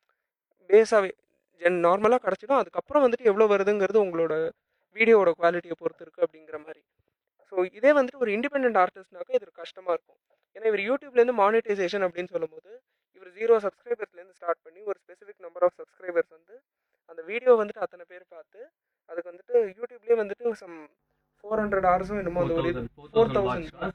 பேஸாகவே ஜென் நார்மலாக கிடச்சிடும் அதுக்கப்புறம் வந்துட்டு எவ்வளோ வருதுங்கிறது உங்களோட வீடியோவோட குவாலிட்டியை பொறுத்து இருக்குது அப்படிங்கிற மாதிரி ஸோ இதே வந்துட்டு ஒரு இண்டிபெண்ட் ஆர்டிஸ்ட்னாக்கா இது கஷ்டமாக இருக்கும் ஏன்னா இவர் யூடியூப்லேருந்து மானிட்டைசேஷன் அப்படின்னு சொல்லும்போது இவர் ஜீரோ சப்ஸ்கிரைபர்ஸ்லேருந்து ஸ்டார்ட் பண்ணி ஒரு ஸ்பெசிஃபிக் நம்பர் ஆஃப் சப்ஸ்கிரைபர்ஸ் வந்து அந்த வீடியோ வந்துட்டு அத்தனை பேர் பார்த்து அதுக்கு வந்துட்டு யூடியூப்லேயே வந்துட்டு சம் ஃபோர் ஹண்ட்ரட் ஹவர்ஸும் என்னமோ அந்த ஒரு ஃபோர் தௌசண்ட்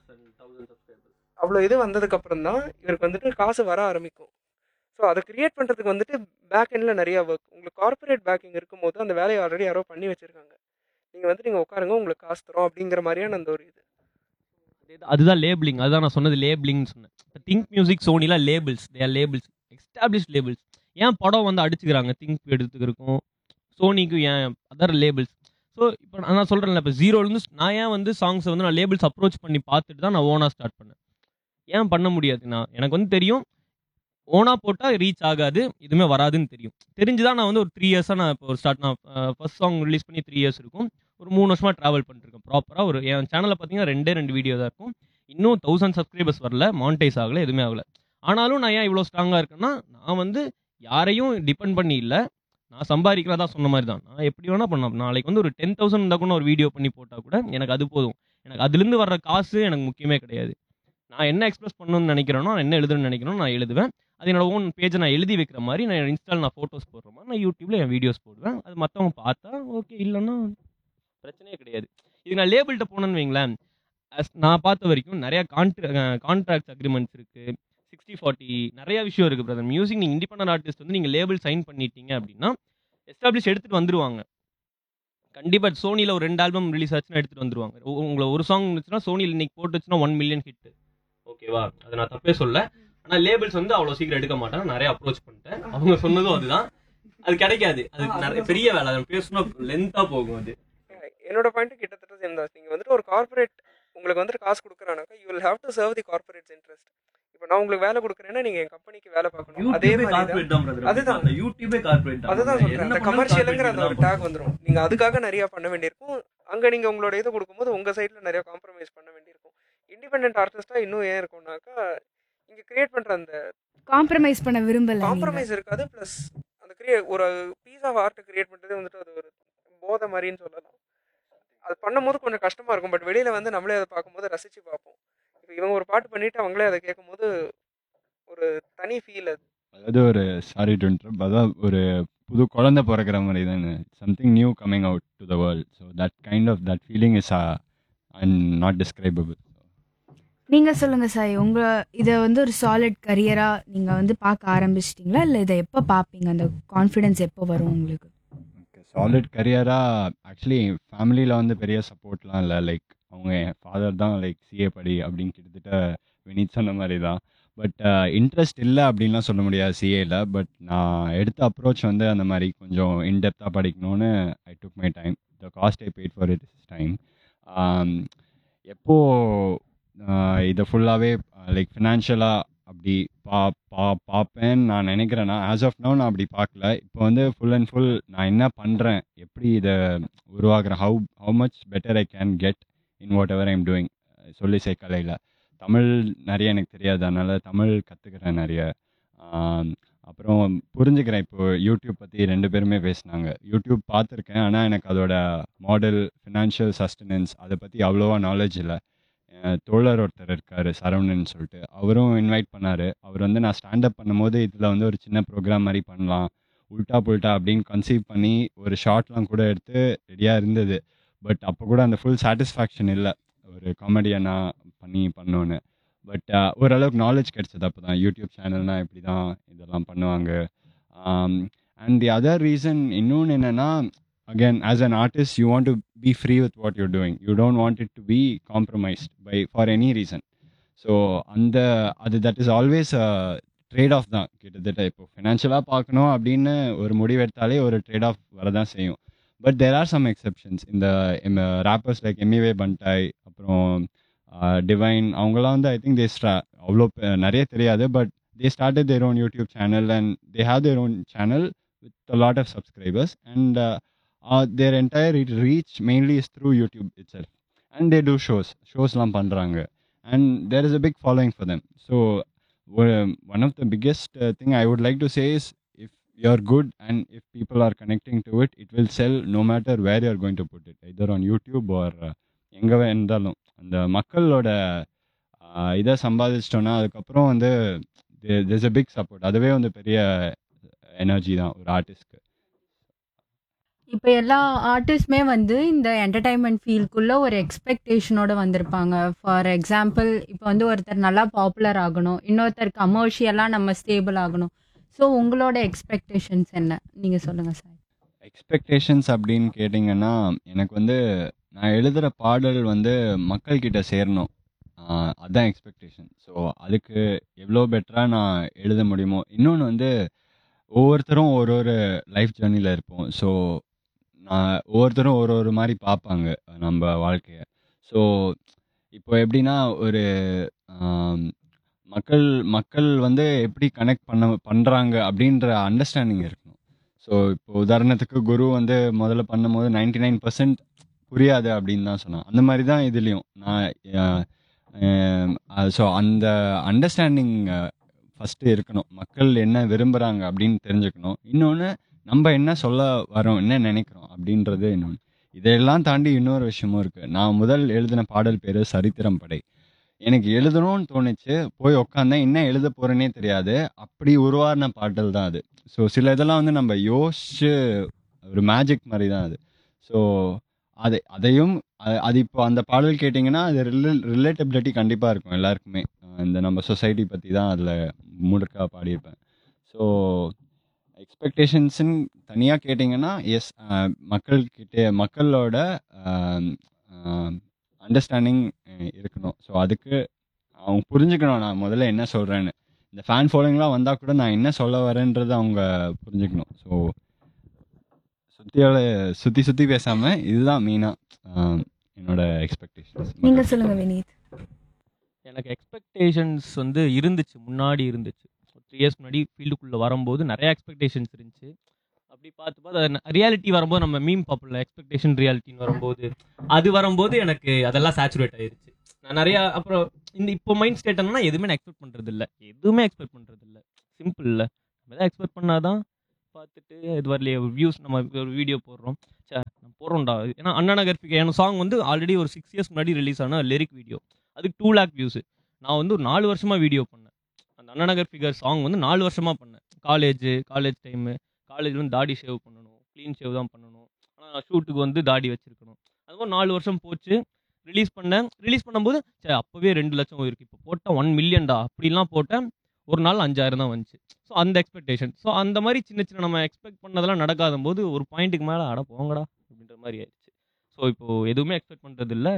அவ்வளோ இது வந்ததுக்கப்புறம் தான் இவருக்கு வந்துட்டு காசு வர ஆரம்பிக்கும் ஸோ அதை கிரியேட் பண்ணுறதுக்கு வந்துட்டு பேக் எண்டில் நிறையா ஒர்க் உங்களுக்கு கார்ப்பரேட் பேக்கிங் இருக்கும்போது அந்த வேலையை ஆல்ரெடி யாரோ பண்ணி வச்சுருக்காங்க நீங்கள் வந்துட்டு நீங்கள் உட்காருங்க உங்களுக்கு காசு தரோம் அப்படிங்கிற மாதிரியான அந்த ஒரு இது அதேதான், அதுதான் லேபிளிங் அதுதான் நான் சொன்னது லேபிளிங்னு சொன்னேன் திங்க் மியூசிக் சோனிலாம் labels they are labels establish labels ஏன் படம் வந்து அடிச்சுக்கிறாங்க திங்க் எடுத்துக்கிறக்கும் சோனிக்கும் ஏன் அதர் லேபிள்ஸ் ஸோ இப்போ நான் சொல்கிறேன்ல இப்போ ஜீரோலேருந்து நான் ஏன் வந்து சாங்ஸை வந்து நான் லேபிள்ஸ் அப்ரோச் பண்ணி பார்த்துட்டு தான் நான் ஓனாக ஸ்டார்ட் பண்ணேன் ஏன் பண்ண முடியாது நான் எனக்கு வந்து தெரியும் ஓனாக போட்டால் ரீச் ஆகாது எதுவுமே வராதுன்னு தெரியும் தெரிஞ்சு தான் நான் வந்து ஒரு த்ரீ இயர்ஸாக நான் இப்போ ஒரு ஸ்டார்ட் நான் ஃபர்ஸ்ட் சாங் ரிலீஸ் பண்ணி த்ரீ இயர்ஸ் இருக்கும் ஒரு மூணு வருஷமாக ட்ராவல் பண்ணிருக்கேன் ப்ராப்பராக ஒரு என் சேனலில் பார்த்தீங்கன்னா ரெண்டே ரெண்டு வீடியோ தான் இருக்கும் இன்னும் தௌசண்ட் சப்ஸ்கிரைபர்ஸ் வரல மானிட்டைஸ் ஆகல எதுவுமே ஆகல ஆனாலும் நான் ஏன் இவ்வளோ ஸ்ட்ராங்காக இருக்கேன்னா நான் வந்து யாரையும் டிபெண்ட் பண்ணி இல்லை நான் சம்பாதிக்கிறதா சொன்ன மாதிரி தான் நான் எப்படி வேணால் பண்ணலாம் நாளைக்கு வந்து ஒரு டென் தௌசண்ட் இருந்தால் கூட ஒரு வீடியோ பண்ணி போட்டால் கூட எனக்கு அது போதும் எனக்கு அதுலேருந்து வர்ற காசு எனக்கு முக்கியமே கிடையாது நான் என்ன எக்ஸ்பிரஸ் பண்ணணும்னு நினைக்கிறேனோ நான் என்ன எழுதணும்னு நினைக்கிறேனோ நான் எழுதுவேன் அது என்னோட ஓன் பேஜை நான் எழுதி வைக்கிற மாதிரி நான் இன்ஸ்டால் நான் ஃபோட்டோஸ் போடுற மாதிரி நான் யூடியூப்ல என் வீடியோஸ் போடுவேன் அது மற்றவங்க பார்த்தா ஓகே இல்லைன்னா பிரச்சனையே கிடையாது இது நான் லேபிள்கிட்ட போனேன்னு வைங்களேன் as நான் பார்த்த வரைக்கும் நிறைய கான்ட்ரா கான்ட்ராக்ட் அக்ரிமெண்ட்ஸ் இருக்கு சிக்ஸ்டி ஃபார்ட்டி நிறைய விஷயம் இருக்கு பிரதர் மியூசிக் நீங்கள் இண்டிபெண்டன்ட் ஆர்டிஸ்ட் வந்து நீங்கள் லேபிள் சைன் பண்ணிட்டீங்க அப்படின்னா எஸ்டாப்ளிஷ் எடுத்துட்டு வந்துருவாங்க கண்டிப்பா சோனியில் ஒரு ரெண்டு ஆல்பம் ரிலீஸ் ஆச்சுன்னா எடுத்துட்டு வந்துருவாங்க உ- உங்களை ஒரு சாங் இருந்துச்சுன்னா சோனியில் இன்னைக்கு போட்டுச்சுன்னா ஒன் மில்லியன் ஹிட் ஓகேவா அதை நான் தப்பே சொல்ல ஆனா லேபிள்ஸ் வந்து அவ்வளவு சீக்கிரம் எடுக்க மாட்டாங்க நிறைய அப்ரோச் பண்ணிட்டேன் அவங்க சொன்னதும் அதுதான் அது கிடைக்காது அது நிறைய பெரிய வேலை அதை பேசணும் லென்த்தா போகும் அது என்னோட பாயிண்ட் கிட்டத்தட்ட சேம் தான் நீங்கள் வந்துட்டு ஒரு கார்ப்பரேட் உங்களுக்கு வந்துட்டு காசு கொடுக்குறானாக்கா you will have to serve the corporates interest இப்போ இப்போ நான் உங்களுக்கு வேலை கொடுக்குறேன்னா நீங்க என் கம்பெனிக்கு வேலை பார்க்கணும் அதே யூடியூபே மாதிரி தான் கார்ப்பரேட் தான் brother. அதுதான். அந்த யூடியூபே கார்ப்பரேட் தான் அதுதான் என்ன சொல்றேன் அந்த பண்ணாலும் கமர்ஷியலுங்கிற அந்த ஒரு corporate டேக் தான் வந்துரும் நீங்க அதுக்காக நிறைய பண்ண வேண்டியிருக்கும் அங்க நீங்க உங்களோட இதை கொடுக்கும்போது உங்க சைட்ல நிறைய காம்ப்ரமைஸ் பண்ண வேண்டியிருக்கும் இண்டிபெண்டன்ட் ஆர்டிஸ்டா இன்னும் ஏன் இருக்கும்னாக்கா இங்க கிரியேட் பண்ற அந்த காம்ப்ரமைஸ் பண்ண விரும்பல நீங்க. காம்ப்ரமைஸ் இருக்காது ப்ளஸ் அந்த கிரியே ஒரு பீஸ் ஆஃப் ஆர்ட் கிரியேட் பண்ணுறதே வந்துட்டு அது ஒரு போதை மாதிரின்னு சொல்லலாம் அது பண்ணும்போது கொஞ்சம் கஷ்டமா இருக்கும் பட் வெளியில வந்து நம்மளே அதை பார்க்கும்போது ரசிச்சு பார்ப்போம் இப்போ இவங்க ஒரு பாட்டு பண்ணிட்டு அவங்களே அதை கேட்கும்போது ஒரு தனி ஃபீல் அது அதாவது ஒரு சாரி டு இன்டர்ப் அதான் ஒரு புது குழந்தை பிறக்கிற மாதிரி தானே something new coming out to the world so that kind of that feeling is and not describable நீங்க சொல்லுங்க சாய் உங்க இதை வந்து ஒரு சாலிட் கரியரா நீங்க வந்து பார்க்க ஆரம்பிச்சிட்டீங்களா இல்ல இதை எப்போ பார்ப்பீங்க அந்த கான்ஃபிடன்ஸ் எப்போ வரும் உங்களுக்கு சாலிட் கரியராக ஆக்சுவலி ஃபேமிலியில் வந்து பெரிய சப்போர்ட்லாம் இல்லை லைக் அவங்க என் ஃபாதர் தான் லைக் சிஏ படி அப்படின்னு கிட்டத்தட்ட வினித் சொன்ன மாதிரி தான் பட் இன்ட்ரெஸ்ட் இல்லை அப்படின்லாம் சொல்ல முடியாது சிஏல பட் நான் எடுத்த அப்ரோச் வந்து அந்த மாதிரி கொஞ்சம் இன்டெப்த்தாக படிக்கணும்னு I took my time the cost I paid for it is time எப்போ ஆஹ் இதை ஃபுல்லாகவே லைக் ஃபினான்ஷியலாக அப்படி பா பா பார்ப்பேன்னு நான் நினைக்கிறேன்னா ஆஸ் ஆஃப் நோ நான் அப்படி பார்க்கல இப்போ வந்து ஃபுல் அண்ட் ஃபுல் நான் என்ன பண்ணுறேன் எப்படி இதை உருவாக்குறேன் how how much better I can get in whatever I'm doing சொல்லி சேர்க்கலையில் தமிழ் நிறைய எனக்கு தெரியாது அதனால் தமிழ் கற்றுக்கிறேன் நிறைய ஆம், அப்புறம் புரிஞ்சுக்கிறேன் இப்போ யூடியூப் பற்றி ரெண்டு பேருமே பேசினாங்க யூடியூப் பார்த்துருக்கேன் ஆனால் எனக்கு அதோட மாடல் ஃபினான்ஷியல் சஸ்டனன்ஸ் அதை பற்றி அவ்வளோவா நாலேஜ் இல்லை அஹ் தோழர் ஒருத்தர் இருக்கார் சரவணன் சொல்லிட்டு அவரும் இன்வைட் பண்ணார் அவர் வந்து நான் ஸ்டாண்டப் பண்ணும்போது இதில் வந்து ஒரு சின்ன ப்ரோக்ராம் மாதிரி பண்ணலாம் உல்டா புல்டா அப்படின்னு கன்சீவ் பண்ணி ஒரு ஷார்ட்லாம் கூட எடுத்து ரெடியாக இருந்தது பட் அப்போ கூட அந்த ஃபுல் சாட்டிஸ்ஃபேக்ஷன் இல்லை ஒரு காமெடியனாக பண்ணி பண்ணோன்னு பட் ஓரளவுக்கு நாலேஜ் கிடைச்சது அப்போ தான் யூடியூப் சேனல்னால் இப்படி தான் இதெல்லாம் பண்ணுவாங்க அண்ட் தி அதர் ரீசன் இன்னொன்று என்னென்னா again as an artist you want to be free with what you're doing you don't want it to be compromised by for any reason so அந்த அது that is always trade off தான் கிட்டத்தட்ட இப்போ ஃபினான்ஷியலாக பார்க்கணும் அப்படின்னு ஒரு முடிவெடுத்தாலே ஒரு ட்ரேட் ஆஃப் வரதான் செய்யும் but there are some exceptions இந்த ரேப்பர்ஸ் லைக் எம்இவே பண்டாய் அப்புறம் டிவைன் அவங்களாம் வந்து ஐ திங்க் தே ஸ்டா அவ்வளோ பெ- நிறைய தெரியாது but they started their own YouTube channel and they have their own channel with lot of subscribers and uh, their entire re- reach mainly is through YouTube itself. And they do shows, ஷோஸ்லாம் பண்ணுறாங்க and there is a big following for them. So um, one of the biggest uh, thing I would like to say is if you're good and if people are connecting to it, it will sell no matter where you're going to put it, either on YouTube or uh, எங்கே இருந்தாலும் அந்த மக்களோட uh, இதை சம்பாதிச்சிட்டோன்னா அதுக்கப்புறம் வந்து there's a big support அதுவே வந்து பெரிய எனர்ஜி தான் ஒரு ஆர்டிஸ்ட்க்கு இப்போ எல்லா ஆர்டிஸ்ட்மே வந்து இந்த என்டர்டைன்மெண்ட் ஃபீல்டுக்குள்ள ஒரு எக்ஸ்பெக்டேஷனோட வந்திருப்பாங்க ஃபார் எக்ஸாம்பிள் இப்போ வந்து ஒருத்தர் நல்லா பாப்புலர் ஆகணும் இன்னொருத்தர் கமர்ஷியலாக நம்ம ஸ்டேபிள் ஆகணும் ஸோ உங்களோட எக்ஸ்பெக்டேஷன்ஸ் என்ன நீங்கள் சொல்லுங்கள் சார் எக்ஸ்பெக்டேஷன்ஸ் அப்படின்னு கேட்டிங்கன்னா எனக்கு வந்து நான் எழுதுகிற பாடல் வந்து மக்கள்கிட்ட சேரணும் ஆஹ் அதான் எக்ஸ்பெக்டேஷன் ஸோ அதுக்கு எவ்வளோ பெட்டராக நான் எழுத முடியுமோ இன்னொன்று வந்து ஒவ்வொருத்தரும் ஒரு ஒரு லைஃப் ஜேர்னியில் இருப்போம் ஸோ நான் ஒவ்வொருத்தரும் ஒரு ஒரு மாதிரி பார்ப்பாங்க நம்ம வாழ்க்கையை ஸோ இப்போ எப்படின்னா ஒரு ஆம், மக்கள் மக்கள் வந்து எப்படி கனெக்ட் பண்ண பண்ணுறாங்க அப்படின்ற அண்டர்ஸ்டாண்டிங் இருக்கணும் ஸோ இப்போ உதாரணத்துக்கு குரு வந்து முதல்ல பண்ணும்போது நைன்டி நைன் பர்சன்ட் புரியாது அப்படின்னு தான் சொன்னான் அந்த மாதிரி தான் இதுலேயும் நான் ஸோ அந்த அண்டர்ஸ்டாண்டிங் ஃபஸ்ட்டு இருக்கணும் மக்கள் என்ன விரும்புகிறாங்க அப்படின்னு தெரிஞ்சுக்கணும் இன்னொன்று நம்ம என்ன சொல்ல வரோம் என்ன நினைக்கிறோம் அப்படின்றது இன்னொன்று இதையெல்லாம் தாண்டி இன்னொரு விஷயமும் இருக்குது நான் முதல் எழுதின பாடல் பேர் சரித்திரம் படை எனக்கு எழுதணும்னு தோணுச்சு போய் உக்காந்தேன் என்ன எழுத போகிறேனே தெரியாது அப்படி உருவான பாடல் தான் அது ஸோ சில இதெல்லாம் வந்து நம்ம யோசிச்சு ஒரு மேஜிக் மாதிரி தான் அது ஸோ அது அதையும் அ- அது இப்போ அந்த பாடல் கேட்டிங்கன்னா அது ரிலே ரிலேட்டபிலிட்டி கண்டிப்பாக இருக்கும் எல்லாருக்குமே அஹ் இந்த நம்ம சொசைட்டி பற்றி தான் அதில் முழுக்க பாடியிருப்பேன் ஸோ எக்ஸ்பெக்டேஷன்ஸ்ன்னு தனியாக கேட்டிங்கன்னா எஸ் மக்கள்கிட்ட மக்களோட அண்டர்ஸ்டாண்டிங் இருக்கணும் ஸோ அதுக்கு அவங்க புரிஞ்சுக்கணும் நான் முதல்ல என்ன சொல்கிறேன்னு இந்த ஃபேன் ஃபாலோயிங்லாம் வந்தால் கூட நான் என்ன சொல்ல வரேன்றதை அவங்க புரிஞ்சுக்கணும் ஸோ சுற்றியோட சுற்றி சுற்றி பேசாமல் இதுதான் மெயினாக என்னோட எக்ஸ்பெக்டேஷன்ஸ் நீங்க சொல்லுங்க வினீத் எனக்கு எக்ஸ்பெக்டேஷன்ஸ் வந்து இருந்துச்சு முன்னாடி இருந்துச்சு த்ரீ இயர்ஸ் முன்னாடி ஃபீல்டுக்குள்ளே வரும்போது நிறைய எக்ஸ்பெக்டேஷன்ஸ் இருந்துச்சு அப்படி பார்த்து பார்த்து ரியாலிட்டி வரும்போது நம்ம மீம் பாப்புல எக்ஸ்பெக்டேஷன் ரியாலிட்டின்னு வரும்போது அது வரும்போது எனக்கு அதெல்லாம் சேச்சுரேட் ஆயிருச்சு நான் நிறையா அப்புறம் இந்த இப்போ மைண்ட் ஸ்டேட் என்னன்னா எதுவுமே நான் எக்ஸ்பெக்ட் பண்ணுறது இல்லை எதுவுமே எக்ஸ்பெக்ட் பண்ணுறது இல்லை சிம்பிள் இல்லை நம்ம தான் எக்ஸ்பெக்ட் பண்ணாதான் பார்த்துட்டு இது வரலையே வியூஸ் நம்ம ஒரு வீடியோ போடுறோம் சே நம்ம போடுறோம்டா ஏன்னா அண்ணா நகர் ஃபிகர் என் சாங் வந்து ஆல்ரெடி ஒரு சிக்ஸ் இயர்ஸ் முன்னாடி ரிலீஸ் ஆன லிரிக் வீடியோ அதுக்கு டூ லேக் வியூஸ் நான் வந்து ஒரு நாலு வருஷமாக வீடியோ பண்ணேன் அந்த அண்ணா நகர் ஃபிகர் சாங் வந்து நாலு வருஷமாக பண்ணேன் காலேஜ் காலேஜ் டைமு காலேஜ் வந்து தாடி ஷேவ் பண்ணணும் க்ளீன் ஷேவ் தான் பண்ணணும் ஆனால் ஷூட்டுக்கு வந்து தாடி வச்சிருக்கணும் அதுவும் நாலு வருஷம் போச்சு ரிலீஸ் பண்ணேன் ரிலீஸ் பண்ணும்போது சரி அப்போவே ரெண்டு லட்சம் இருக்கு இப்போ போட்டால் ஒன் மில்லியன்டா அப்படிலாம் போட்டேன் ஒரு நாள் அஞ்சாயிரம் தான் வந்துச்சு ஸோ அந்த எக்ஸ்பெக்டேஷன் ஸோ அந்த மாதிரி சின்ன சின்ன நம்ம எக்ஸ்பெக்ட் பண்ணதெல்லாம் நடக்காத போது ஒரு பாயிண்ட்டுக்கு மேலே அட போங்கடா அப்படின்ற மாதிரி ஆயிடுச்சு ஸோ இப்போது எதுவுமே எக்ஸ்பெக்ட் பண்ணுறது இல்லை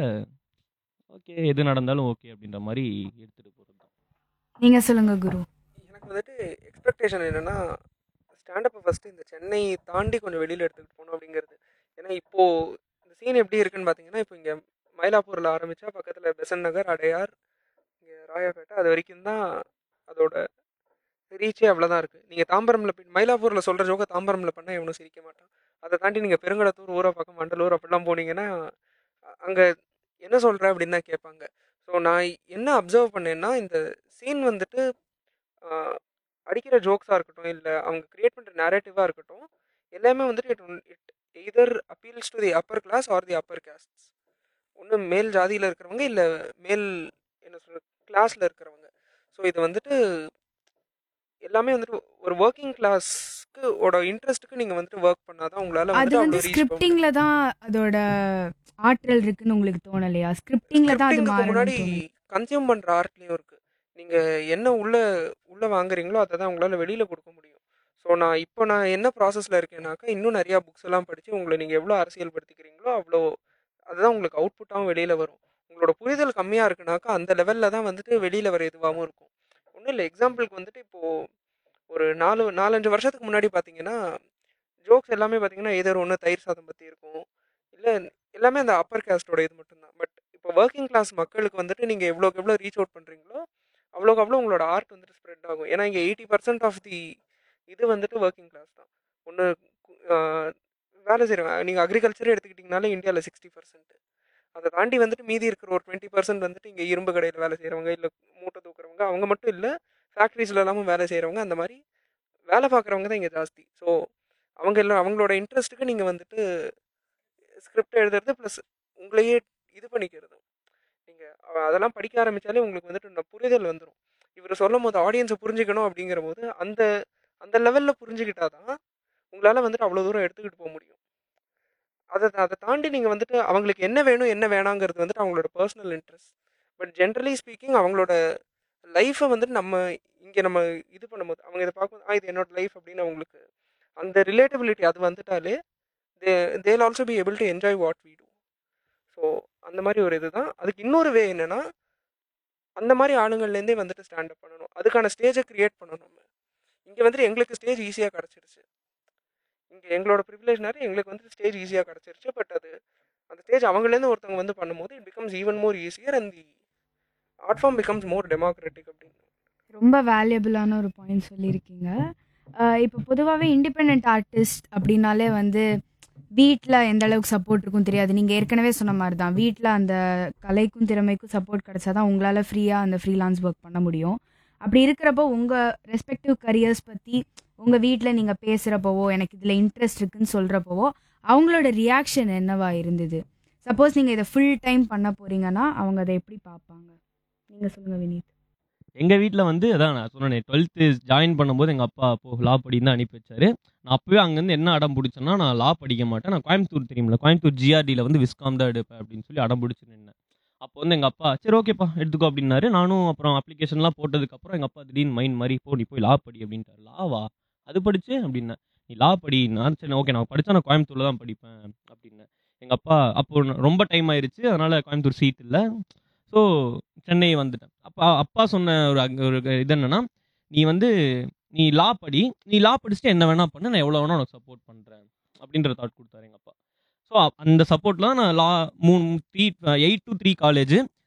ஓகே எது நடந்தாலும் ஓகே அப்படின்ற மாதிரி எடுத்துகிட்டு போகிறது தான் நீங்க சொல்லுங்க குரு எனக்கு வந்துட்டு எக்ஸ்பெக்டேஷன் என்னென்னா ஸ்டாண்டப்பை ஃபஸ்ட்டு இந்த சென்னை தாண்டி கொஞ்சம் வெளியில் எடுத்துக்கிட்டு போகணும் அப்படிங்கிறது ஏன்னா இப்போது இந்த சீன் எப்படி இருக்குன்னு பார்த்தீங்கன்னா இப்போ இங்கே மயிலாப்பூரில் ஆரம்பித்தா பக்கத்தில் பெசன் நகர் அடையார் இங்கே ராயாப்பேட்டை அது வரைக்கும் தான் அதோட ரீச்சே அவ்வளோதான் இருக்குது நீங்கள் தாம்பரமில் போய் மயிலாப்பூரில் சொல்கிற ஜோக்கை தாம்பரமில் பண்ணால் எவனும் சிரிக்க மாட்டான் அதை தாண்டி நீங்கள் பெருங்கடத்தூர் ஊரை பக்கம் மண்டலூர் அப்படிலாம் போனீங்கன்னா அங்கே என்ன சொல்கிற அப்படின்னு தான் கேட்பாங்க ஸோ நான் என்ன அப்சர்வ் பண்ணேன்னா இந்த சீன் வந்துட்டு ஆஹ், அடிக்கிற ஜோக்ஸாக இருக்கட்டும் இல்லை அவங்க கிரியேட் பண்ணுற நேரேட்டிவாக இருக்கட்டும் எல்லாமே வந்துட்டு it it either appeals to the upper class or the upper caste ஒன்று மேல் ஜாதியில் இருக்கிறவங்க இல்லை மேல் என்ன சொல்ற கிளாஸில் இருக்கிறவங்க ஸோ இது வந்துட்டு எல்லாமே வந்துட்டு ஒரு ஒர்க்கிங் கிளாஸ்க்கு ஓட இன்ட்ரெஸ்ட்டுக்கு நீங்கள் வந்துட்டு ஒர்க் பண்ணாதான் உங்களால் அது வந்துட்டு வந்து அவ்வளோ ரீச் போக முடியும் ஸ்கிரிப்டிங்ல தான் அதோட ஆற்றல் இருக்குன்னு உங்களுக்கு தோணலையா ஸ்கிரிப்டிங்ல தான் அது ஸ்கிரிப்டிங்க்கு முன்னாடி மாறணும் கன்சியூம் பண்ணுற ஆர்ட்லேயும் இருக்குது நீங்கள் என்ன உள்ள உள்ளே வாங்குறீங்களோ அதை தான் உங்களால் வெளியில் கொடுக்க முடியும் ஸோ நான் இப்போ நான் என்ன ப்ராசஸில் இருக்கேனாக்கா இன்னும் நிறையா புக்ஸ் எல்லாம் படித்து உங்களை நீங்கள் எவ்வளோ அரசியல் படுத்திக்கிறீங்களோ அவ்வளோ அதுதான் உங்களுக்கு அவுட்புட்டாகவும் வெளியில் வரும் உங்களோட புரிதல் கம்மியாக இருக்குனாக்கா அந்த லெவலில் தான் வந்துட்டு வெளியில் வர இதுவாகவும் இருக்கும் ஒன்றும் இல்லை எக்ஸாம்பிளுக்கு வந்துட்டு இப்போது ஒரு நாலு நாலஞ்சு வருஷத்துக்கு முன்னாடி பார்த்தீங்கன்னா ஜோக்ஸ் எல்லாமே பார்த்தீங்கன்னா ஏதோ ஒன்று தயிர் சாதம் பற்றி இருக்கும் இல்லை எல்லாமே அந்த அப்பர் காஸ்டோட இது மட்டும்தான் பட் இப்போ ஒர்க்கிங் கிளாஸ் மக்களுக்கு வந்துட்டு நீங்கள் எவ்வளோக்கு எவ்வளோ ரீச் அவுட் பண்ணுறீங்களோ அவ்வளோக்கு அவ்வளோ உங்களோட ஆர்ட் வந்துட்டு ஸ்ப்ரெட் ஆகும் ஏன்னா இங்கே எயிட்டி பர்சன்ட் ஆஃப் தி இது வந்துட்டு ஒர்க்கிங் கிளாஸ் தான் ஒன்று வேலை செய்கிறவங்க நீங்கள் அக்ரிகல்ச்சரே எடுத்துக்கிட்டிங்கனாலே இந்தியாவில் சிக்ஸ்டி பர்சன்ட் அதை தாண்டி வந்துட்டு மீதி இருக்கிற ஒரு டுவெண்ட்டி பர்சன்ட் வந்துட்டு இங்கே இரும்பு கடையில் வேலை செய்கிறவங்க இல்லை மூட்டை தூக்குறவங்க அவங்க மட்டும் இல்லை ஃபேக்ட்ரிஸில் எல்லாமும் வேலை செய்கிறவங்க அந்த மாதிரி வேலை பார்க்குறவங்க தான் இங்கே ஜாஸ்தி ஸோ அவங்க எல்லாம் அவங்களோட இன்ட்ரெஸ்ட்டுக்கு நீங்கள் வந்துட்டு ஸ்கிரிப்ட் எழுதுறது ப்ளஸ் உங்களையே இது பண்ணிக்கிறது நீங்கள் அதெல்லாம் படிக்க ஆரம்பித்தாலே உங்களுக்கு வந்துட்டு இந்த புரிதல் வந்துடும் இவர் சொல்லும் போது ஆடியன்ஸை புரிஞ்சுக்கணும் அப்படிங்கிற போது அந்த அந்த லெவலில் புரிஞ்சுக்கிட்டா தான் உங்களால் வந்துட்டு அவ்வளோ தூரம் எடுத்துக்கிட்டு போக முடியும் அதை அதை தாண்டி நீங்கள் வந்துட்டு அவங்களுக்கு என்ன வேணும் என்ன வேணாங்கிறது வந்துட்டு அவங்களோட personal interest but generally speaking அவங்களோட லைஃப்பை வந்துட்டு நம்ம இங்கே நம்ம இது பண்ணும்போது அவங்க இதை பார்க்கும் ஆ இது என்னோட லைஃப் அப்படின்னு அவங்களுக்கு அந்த ரிலேட்டபிலிட்டி அது வந்துட்டாலே they they'll also be able to enjoy what we do so அந்த மாதிரி ஒரு இதுதான் அதுக்கு இன்னொரு வே என்னென்னா அந்த மாதிரி ஆளுங்கள்லேருந்தே வந்துட்டு ஸ்டாண்டப் பண்ணணும் அதுக்கான ஸ்டேஜை க்ரியேட் பண்ணணும் நம்ம இங்கே வந்துட்டு எங்களுக்கு ஸ்டேஜ் ஈஸியாக கிடச்சிருச்சு இங்கே எங்களோட ப்ரிவிலேஜ்னால எங்களுக்கு வந்துட்டு ஸ்டேஜ் ஈஸியாக கிடச்சிருச்சு பட் அது அந்த ஸ்டேஜ் அவங்களேருந்து ஒருத்தவங்க வந்து பண்ணும்போது it becomes even more easier and the art form becomes more democratic அப்படின்னு ரொம்ப வேல்யூபிளான ஒரு பாயிண்ட் சொல்லியிருக்கீங்க ஆஹ் இப்போ பொதுவாகவே இண்டிபெண்ட் ஆர்டிஸ்ட் அப்படின்னாலே வந்து வீட்டில் எந்த அளவுக்கு சப்போர்ட் இருக்கும் தெரியாது நீங்கள் ஏற்கனவே சொன்ன மாதிரி தான் வீட்டில் அந்த கலைக்கும் திறமைக்கும் சப்போர்ட் கிடைச்சா தான் உங்களால் ஃப்ரீயாக அந்த ஃப்ரீலான்ஸ் ஒர்க் பண்ண முடியும் அப்படி இருக்கிறப்போ உங்கள் ரெஸ்பெக்டிவ் கரியர்ஸ் பற்றி உங்கள் வீட்டில் நீங்கள் பேசுகிறப்போவோ எனக்கு இதில் இன்ட்ரெஸ்ட் இருக்குன்னு சொல்கிறப்போவோ அவங்களோட ரியாக்ஷன் என்னவா இருந்தது சப்போஸ் நீங்கள் இதை ஃபுல் டைம் பண்ண போகிறீங்கன்னா அவங்க அதை எப்படி பார்ப்பாங்க நீங்கள் சொல்லுங்கள் வினீத் எங்கள் வீட்டில் வந்து அதான் நான் சொன்னேன் டுவெல்த்து ஜாயின் பண்ணும்போது எங்கள் அப்பா அப்போ லா படின்னு தான் அனுப்பி வச்சாரு நான் அப்போவே அங்கேருந்து என்ன அடம் பிடிச்சேன்னா நான் லா படிக்க மாட்டேன் நான் கோயம்புத்தூர் தெரியுமில்ல கோயம்புத்தூர் ஜிஆர்டியில் வந்து விஸ்காம் தான் எடுப்பேன் அப்படின்னு சொல்லி அடம் பிடிச்சி நின்னேன் அப்போ வந்து எங்கள் அப்பா சரி ஓகேப்பா எடுத்துக்கோ அப்படின்னாரு நானும் அப்புறம் அப்ளிகேஷன்லாம் போட்டதுக்கப்புறம் எங்கள் அப்பா திடீர்னு மைண்ட் மாதிரி போ நீ போய் லா படி அப்படின்ட்டாரு லாவா அது படிச்சு அப்படின்னேன் நீ லா படி நான் சரி ஓகே நான் படித்தா நான் கோயம்புத்தூரில் தான் படிப்பேன் அப்படின்னேன் எங்கள் அப்பா அப்போ ரொம்ப டைம் ஆயிருச்சு அதனால் கோயம்புத்தூர் சீட் இல்லை ஸோ சென்னை வந்துட்டேன் அப்பா அப்பா சொன்ன ஒரு அங்க ஒரு இது என்னன்னா நீ வந்து நீ லா படி நீ லா படிச்சுட்டு என்ன வேணா பண்ணு நான் எவ்வளோ வேணா உனக்கு சப்போர்ட் பண்ணுறேன் அப்படின்ற தாட் கொடுத்தாரு எங்கள் அப்பா ஸோ அந்த சப்போர்ட்லாம் நான் லா மூணு three eight to three college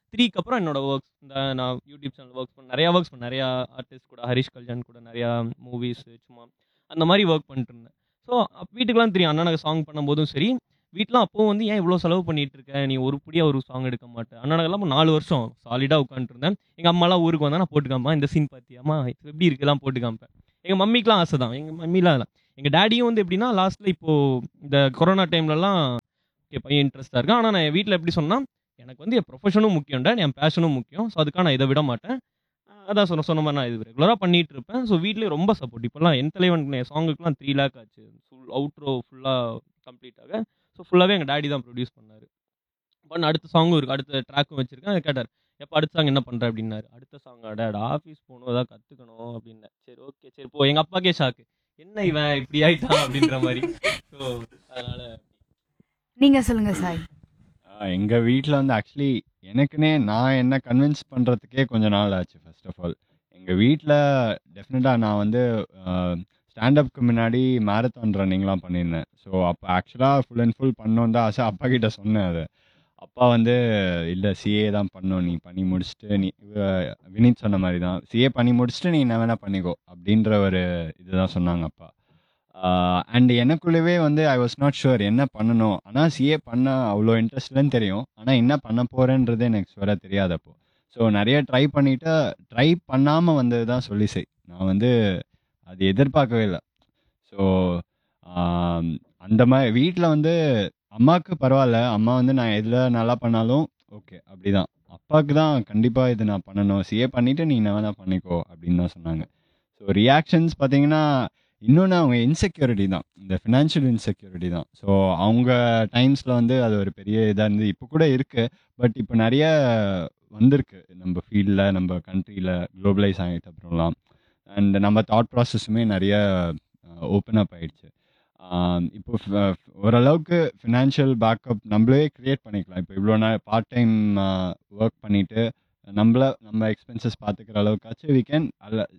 த்ரீக்கு அப்புறம் என்னோட ஒர்க்ஸ் இந்த நான் யூடியூப் சேனல் ஒர்க் பண்ண நிறையா ஒர்க்ஸ் பண்ண நிறையா ஆர்டிஸ்ட் கூட ஹரிஷ் கல்யாண் கூட நிறையா மூவிஸ் சும்மா அந்த மாதிரி ஒர்க் பண்ணிட்டு இருந்தேன் ஸோ வீட்டுக்கெலாம் தெரியும் அண்ணனுக்கு சாங் பண்ணும்போதும் சரி வீட்டில் அப்போவும் வந்து ஏன் இவ்வளோ செலவு பண்ணிட்டு இருக்க நீ ஒரு புடியாக ஒரு சாங் எடுக்க மாட்டேன் அண்ணனுக்கெல்லாம் இப்போ நாலு வருஷம் சாலிடாக உட்காந்துருந்தேன் எங்கள் அம்மாலாம் ஊருக்கு வந்தால் நான் போட்டு காமிப்பேன் இந்த சீன் பார்த்தியாம்மா எப்படி இருக்குலாம் போட்டு காமிப்பேன் எங்கள் மம்மிக்கெலாம் ஆசை தான் எங்கள் மம்மிலாம் இல்லை எங்கள் டேடியும் வந்து எப்படின்னா லாஸ்ட்டில் இப்போது இந்த கொரோனா டைம்லலாம் ஓகே பையன் இன்ட்ரெஸ்ட்டாக இருக்கேன் ஆனால் நான் என் வீட்டில் எப்படி சொன்னால் எனக்கு வந்து என் ப்ரொஃபஷனும் முக்கியம்டா என் பேஷனும் முக்கியம் ஸோ அதுக்காக நான் இதை விட மாட்டேன் அஹ் அதான் சொன்ன சொன்ன மாதிரி நான் இது ரெகுலராக பண்ணிட்டு இருப்பேன் ஸோ வீட்லேயே ரொம்ப சப்போர்ட் இப்போல்லாம் என் தலைவன் என் சாங்குக்குலாம் த்ரீ லேக் ஆச்சு ஃபுல் அவுட்ரோ ஃபுல்லாக கம்ப்ளீட் ஆக ஸோ ஃபுல்லாகவே எங்கள் டேடி தான் ப்ரொடியூஸ் பண்ணார் பண்ண அடுத்த சாங்கும் இருக்குது அடுத்த ட்ராக்கும் வச்சிருக்கேன் அதை கேட்டார் எப்போ அடுத்த சாங் என்ன பண்ணுற அப்படின்னாரு அடுத்த சாங் டேட் ஆஃபீஸ் போகணும் ஏதாவது கற்றுக்கணும் அப்படின்னேன் சரி ஓகே சரி போ எங்கள் அப்பாக்கே ஷாக்கு என்ன இவன் இப்படி ஆயிட்டான் அப்படின்ற மாதிரி ஸோ அதனால் நீங்க சொல்லுங்க சாய் எங்கள் வீட்டில் வந்து ஆக்சுவலி எனக்குன்னே நான் என்ன கன்வின்ஸ் பண்ணுறதுக்கே கொஞ்ச நாள் ஆச்சு ஃபர்ஸ்ட் ஆஃப் ஆல் எங்கள் வீட்டில் டெஃபினட்டாக நான் வந்து ஸ்டாண்டப்க்கு முன்னாடி மேரத்தான் ரன்னிங்லாம் பண்ணியிருந்தேன் ஸோ அப்போ ஆக்சுவலாக ஃபுல் அண்ட் ஃபுல் பண்ணோன்னு தான் ஆசை அப்பா கிட்ட சொன்னேன் அது அப்பா வந்து இல்லை சிஏ தான் பண்ணணும் நீ பண்ணி முடிச்சுட்டு நீ இவ- வினீத் சொன்ன மாதிரி தான் சிஏ பண்ணி முடிச்சுட்டு நீ என்ன வேணால் பண்ணிக்கோ அப்படின்ற ஒரு இதுதான் சொன்னாங்க அப்பா அண்ட் எனக்குள்ளவே வந்து ஐ வாஸ் நாட் ஷுர் என்ன பண்ணணும் ஆனால் சிஏ பண்ண அவ்வளோ இன்ட்ரெஸ்ட்லன்னு தெரியும் ஆனால் என்ன பண்ண போகிறேன்றது எனக்கு சொல்ல தெரியாதப்போ ஸோ நிறைய ட்ரை பண்ணிவிட்டு ட்ரை பண்ணாமல் வந்தது தான் சொல்லி செய் நான் வந்து அது எதிர்பார்க்கவே இல்லை ஸோ அந்த மாதிரி வீட்டில் வந்து அம்மாவுக்கு பரவாயில்ல அம்மா வந்து நான் எதில் நல்லா பண்ணாலும் ஓகே அப்படிதான் அப்பாவுக்கு தான் கண்டிப்பாக இது நான் பண்ணணும் சிஏ பண்ணிவிட்டு நீ என்ன வேணால் பண்ணிக்கோ அப்படின்னு தான் சொன்னாங்க ஸோ ரியாக்ஷன்ஸ் பார்த்தீங்கன்னா இன்னொன்று அவங்க இன்செக்யூரிட்டி தான் இந்த ஃபினான்ஷியல் இன்செக்யூரிட்டி தான் ஸோ அவங்க டைம்ஸில் வந்து அது ஒரு பெரிய இதாக இருந்தது இப்போ கூட இருக்குது பட் இப்போ நிறைய வந்திருக்கு நம்ம ஃபீல்டில் நம்ம கண்ட்ரியில் குளோபலைஸ் ஆகிட்ட அப்புறம்லாம் அண்ட் நம்ம தாட் ப்ராசஸுமே நிறைய ஓப்பன் அப் ஆயிடுச்சு ஆம், இப்போ ஃப- ஓரளவுக்கு ஃபினான்ஷியல் பேக்கப் நம்மளே க்ரியேட் பண்ணிக்கலாம் இப்போ இவ்வளோ நாள் பார்ட் டைம் ஒர்க் பண்ணிவிட்டு நம்மள நம்ம எக்ஸ்பென்சஸ் பார்த்துக்கிற அளவுக்காச்சும் we can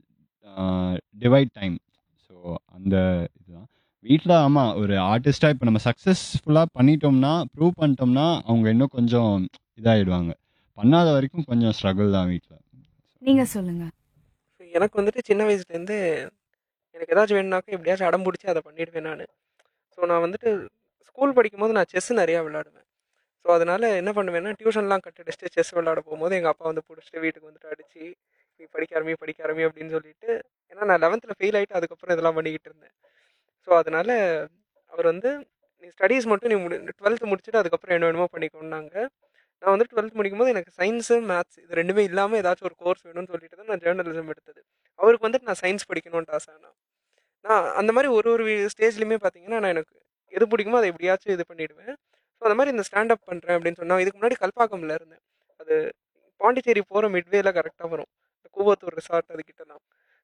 divide time so அந்த இதுதான் வீட்டில் ஆமாம் ஒரு ஆர்டிஸ்ட்டாக இப்போ நம்ம சக்ஸஸ்ஃபுல்லாக பண்ணிட்டோம்னா ப்ரூவ் பண்ணிட்டோம்னா அவங்க இன்னும் கொஞ்சம் இதாகிடுவாங்க பண்ணாத வரைக்கும் கொஞ்சம் ஸ்ட்ரகிள் தான் வீட்டில் நீங்க சொல்லுங்க So, எனக்கு வந்துட்டு சின்ன வயசுலேருந்து எனக்கு ஏதாச்சும் வேணும்னாக்கா எப்படியாச்சும் அடம் பிடிச்சி அதை பண்ணிடுவேன் நான் ஸோ நான் வந்துட்டு ஸ்கூல் படிக்கும்போது நான் செஸ் நிறையா விளையாடுவேன் ஸோ அதனால் என்ன பண்ணுவேன்னா டியூஷன்லாம் கட் அடிச்சுட்டு செஸ் விளையாட போகும்போது எங்கள் அப்பா வந்து பிடிச்சிட்டு வீட்டுக்கு வந்துட்டு அடிச்சு நீ படிக்க ஆரம்பி படிக்க ஆரம்பி அப்படின்னு சொல்லிட்டு ஏன்னா நான் லெவன்த்தில் ஃபெயில் ஆகிட்டு அதுக்கப்புறம் இதெல்லாம் பண்ணிக்கிட்டு இருந்தேன் ஸோ அதனால் அவர் வந்து நீ ஸ்டடீஸ் மட்டும் நீ முடி டுவெல்த்து முடிச்சுட்டு அதுக்கப்புறம் என்ன வேணுமோ பண்ணிக்கோன்னாங்க நான் வந்து டுவெல்த் முடிக்கும்போது எனக்கு சயின்ஸு மேத்ஸ் இது ரெண்டுமே இல்லாமல் ஏதாச்சும் ஒரு கோர்ஸ் வேணும்னு சொல்லிட்டு தான் நான் ஜேர்னலிசம் எடுத்தது அவருக்கு வந்துட்டு நான் சயின்ஸ் படிக்கணும்னு ஆசை நான் நான் அந்த மாதிரி ஒரு ஒரு ஸ்டேஜ்லையுமே பார்த்தீங்கன்னா நான் எனக்கு எது பிடிக்குமோ அதை எப்படியாச்சும் இது பண்ணிடுவேன் ஸோ அந்த மாதிரி இந்த ஸ்டாண்டப் பண்ணுறேன் அப்படின்னு சொன்னால் இதுக்கு முன்னாடி கல்பாக்கம்ல இருந்தேன் அது பாண்டிச்சேரி போகிற மிட்வேல கரெக்டாக வரும் இந்த கூவத்தூர் ரிசார்ட் அதுக்கிட்டலாம்